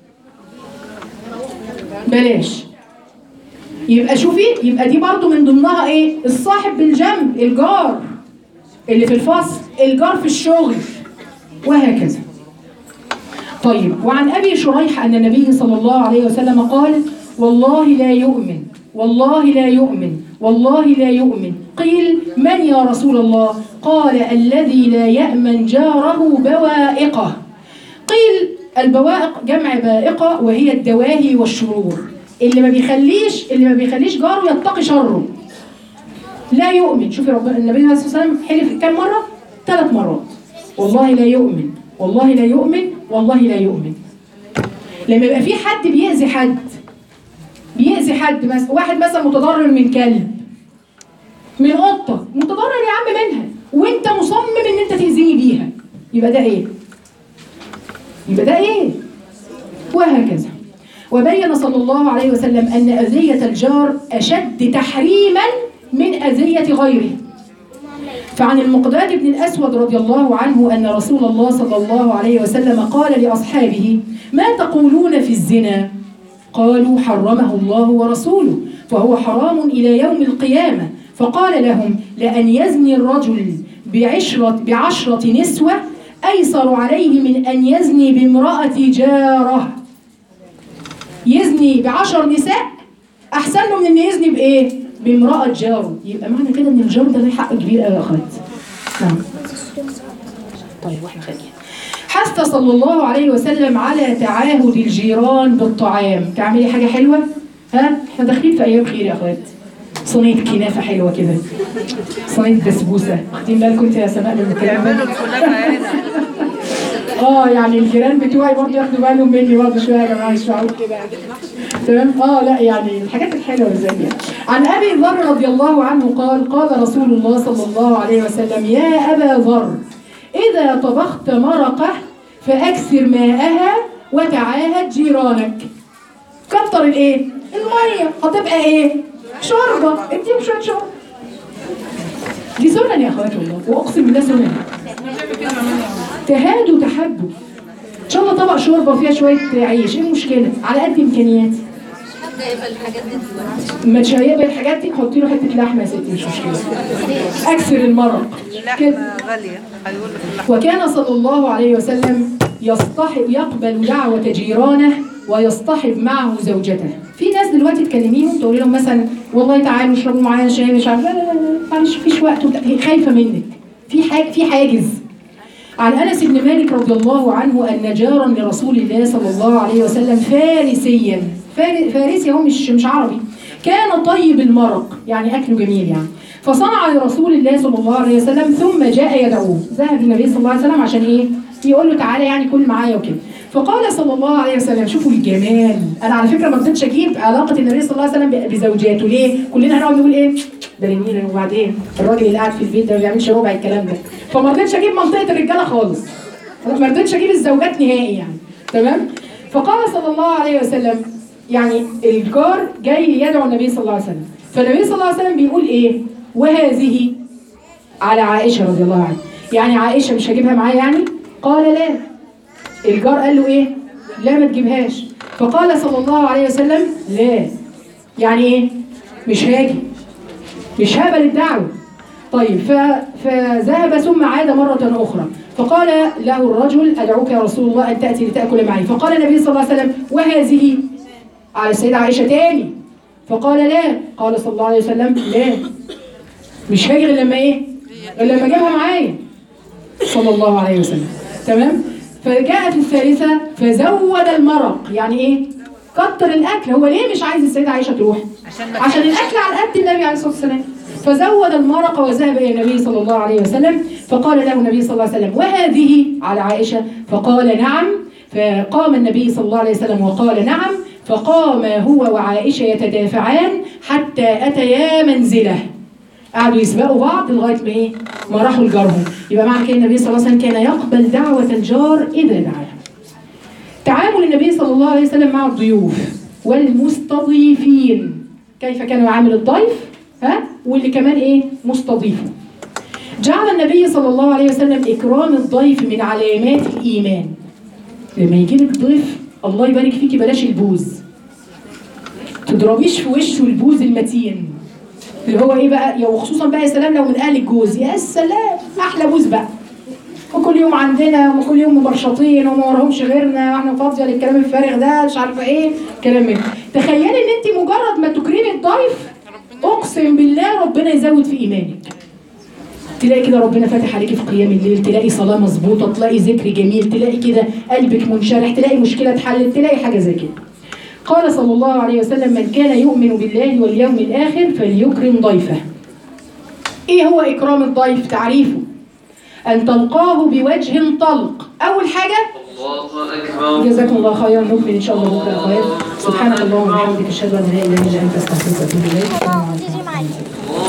بلاش يبقى شوفي يبقى دي برضو من ضمنها ايه الصاحب بالجنب الجار اللي في الفصل الجار في الشغل وهكذا طيب وعن ابي شريح ان النبي صلى الله عليه وسلم قال والله لا يؤمن والله لا يؤمن والله لا يؤمن قيل من يا رسول الله قال الذي لا يأمن جاره بوائقه قيل البوائق جمع بائقة وهي الدواهي والشرور اللي ما بيخليش اللي ما بيخليش جاره يتقي شره لا يؤمن شوفي ربنا النبي عليه الصلاه والسلام حلف كم مره؟ ثلاث مرات والله لا يؤمن والله لا يؤمن والله لا يؤمن لما يبقى في حد بيأذي حد بيأذي حد مثلا واحد مثلا متضرر من كلب من قطه متضرر يا عم منها وانت مصمم ان انت تأذيني بيها يبقى ده ايه؟ يبقى ده ايه؟ وهكذا وبين صلى الله عليه وسلم أن أذية الجار أشد تحريما من أذية غيره فعن المقداد بن الأسود رضي الله عنه أن رسول الله صلى الله عليه وسلم قال لأصحابه ما تقولون في الزنا قالوا حرمه الله ورسوله فهو حرام إلى يوم القيامة فقال لهم لأن يزني الرجل بعشرة, بعشرة نسوة أيسر عليه من أن يزني بامرأة جاره يزني بعشر نساء احسن له من ان يزني بايه بامراه جاره يبقى معنى كده ان الجار ده له حق كبير قوي يا اخوات نعم طيب واحنا خارجين حث صلى الله عليه وسلم على تعاهد الجيران بالطعام تعملي حاجه حلوه ها احنا داخلين في ايام خير يا اخوات صينيه كنافه حلوه كده صينيه بسبوسه واخدين بالكم انت يا سماء من الكلام ده اه يعني الجيران بتوعي برضه ياخدوا بالهم مني برضه شويه يا جماعه مش معقول كده يعني تمام اه لا يعني الحاجات الحلوه اللي زي دي عن ابي ذر رضي الله عنه قال قال رسول الله صلى الله عليه وسلم يا ابا ذر اذا طبخت مرقه فاكثر ماءها وتعاهد جيرانك كتر الايه الميه هتبقى ايه شوربه اديهم شويه شوربه دي سنن يا اخوات والله واقسم بالله سنن تهادوا تحبوا ان شاء الله طبق شوربه وفيها شويه عيش ايه المشكله على قد امكانياتي ما تشيبي الحاجات دي حطي له حته لحمه يا ستي مش مشكله اكثر المرق كده اللحمة غالية هيقول لك اللحمة وكان صلى الله عليه وسلم يصطحب يقبل دعوة جيرانه ويصطحب معه زوجته في ناس دلوقتي تكلميهم تقولي لهم مثلا والله تعالوا اشربوا معايا شاي مش عارفه لا لا لا لا، معلش مفيش وقت وبتاع. هي خايفه منك في حاجه في حاجز عن انس بن مالك رضي الله عنه ان جارا لرسول الله صلى الله عليه وسلم فارسيا فار- فارسي هو مش مش عربي كان طيب المرق يعني اكله جميل يعني فصنع لرسول الله صلى الله عليه وسلم ثم جاء يدعوه ذهب النبي صلى الله عليه وسلم عشان ايه يقول له تعالى يعني كل معايا وكده فقال صلى الله عليه وسلم شوفوا الجمال انا على فكره ما رضيتش اجيب علاقه النبي صلى الله عليه وسلم ب- بزوجاته ليه كلنا هنقعد نقول ايه ده جميل وبعدين الراجل اللي قاعد في البيت ده ما بيعملش ربع الكلام ده فما رضيتش اجيب منطقه الرجاله خالص ما رضيتش اجيب الزوجات نهائي يعني تمام فقال صلى الله عليه وسلم يعني الجار جاي يدعو النبي صلى الله عليه وسلم فالنبي صلى الله عليه وسلم بيقول ايه وهذه على عائشه رضي الله عنها يعني عائشه مش هجيبها معايا يعني قال لا الجار قال له ايه لا ما تجيبهاش فقال صلى الله عليه وسلم لا يعني ايه مش هاجي مش هقبل الدعوه طيب ف... فذهب ثم عاد مرة أخرى فقال له الرجل أدعوك يا رسول الله أن تأتي لتأكل معي فقال النبي صلى الله عليه وسلم وهذه على السيدة عائشة تاني فقال لا قال صلى الله عليه وسلم لا مش هاجي غير لما ايه غير لما جابها معايا صلى الله عليه وسلم تمام فجاءت الثالثة فزود المرق يعني ايه كتر الاكل هو ليه مش عايز السيدة عائشة تروح عشان ما عشان الاكل على قد النبي عليه الصلاه والسلام فزود المرق وذهب الى النبي صلى الله عليه وسلم فقال له النبي صلى الله عليه وسلم وهذه على عائشه فقال نعم فقام النبي صلى الله عليه وسلم وقال نعم فقام هو وعائشه يتدافعان حتى اتيا منزله قعدوا يسبقوا بعض لغايه ما ايه ما راحوا لجارهم يبقى معنى كده النبي صلى الله عليه وسلم كان يقبل دعوه الجار اذا دعاه تعامل النبي صلى الله عليه وسلم مع الضيوف والمستضيفين كيف كان يعامل الضيف ها واللي كمان ايه مستضيفه جعل النبي صلى الله عليه وسلم اكرام الضيف من علامات الايمان لما يجي لك ضيف الله يبارك فيكي بلاش البوز تضربيش في وشه البوز المتين اللي هو ايه بقى يا وخصوصا بقى يا سلام لو من اهل الجوز يا سلام احلى بوز بقى وكل يوم عندنا وكل يوم مبرشطين وما وراهمش غيرنا واحنا فاضيه للكلام الفارغ ده مش عارفه ايه كلام من تخيلي ان انت مجرد ما تكرمي الضيف اقسم بالله ربنا يزود في ايمانك تلاقي كده ربنا فاتح عليكي في قيام الليل تلاقي صلاه مظبوطه تلاقي ذكر جميل تلاقي كده قلبك منشرح تلاقي مشكله اتحلت تلاقي حاجه زي كده قال صلى الله عليه وسلم من كان يؤمن بالله واليوم الاخر فليكرم ضيفه ايه هو اكرام الضيف تعريفه ان تلقاه بوجه طلق اول حاجه الله أكبر جزاكم الله خيرا نكمل ان شاء الله بكره يا اخوات سبحانك اللهم وبحمدك اشهد ان لا اله الا انت استغفرك واتوب اليك السلام عليكم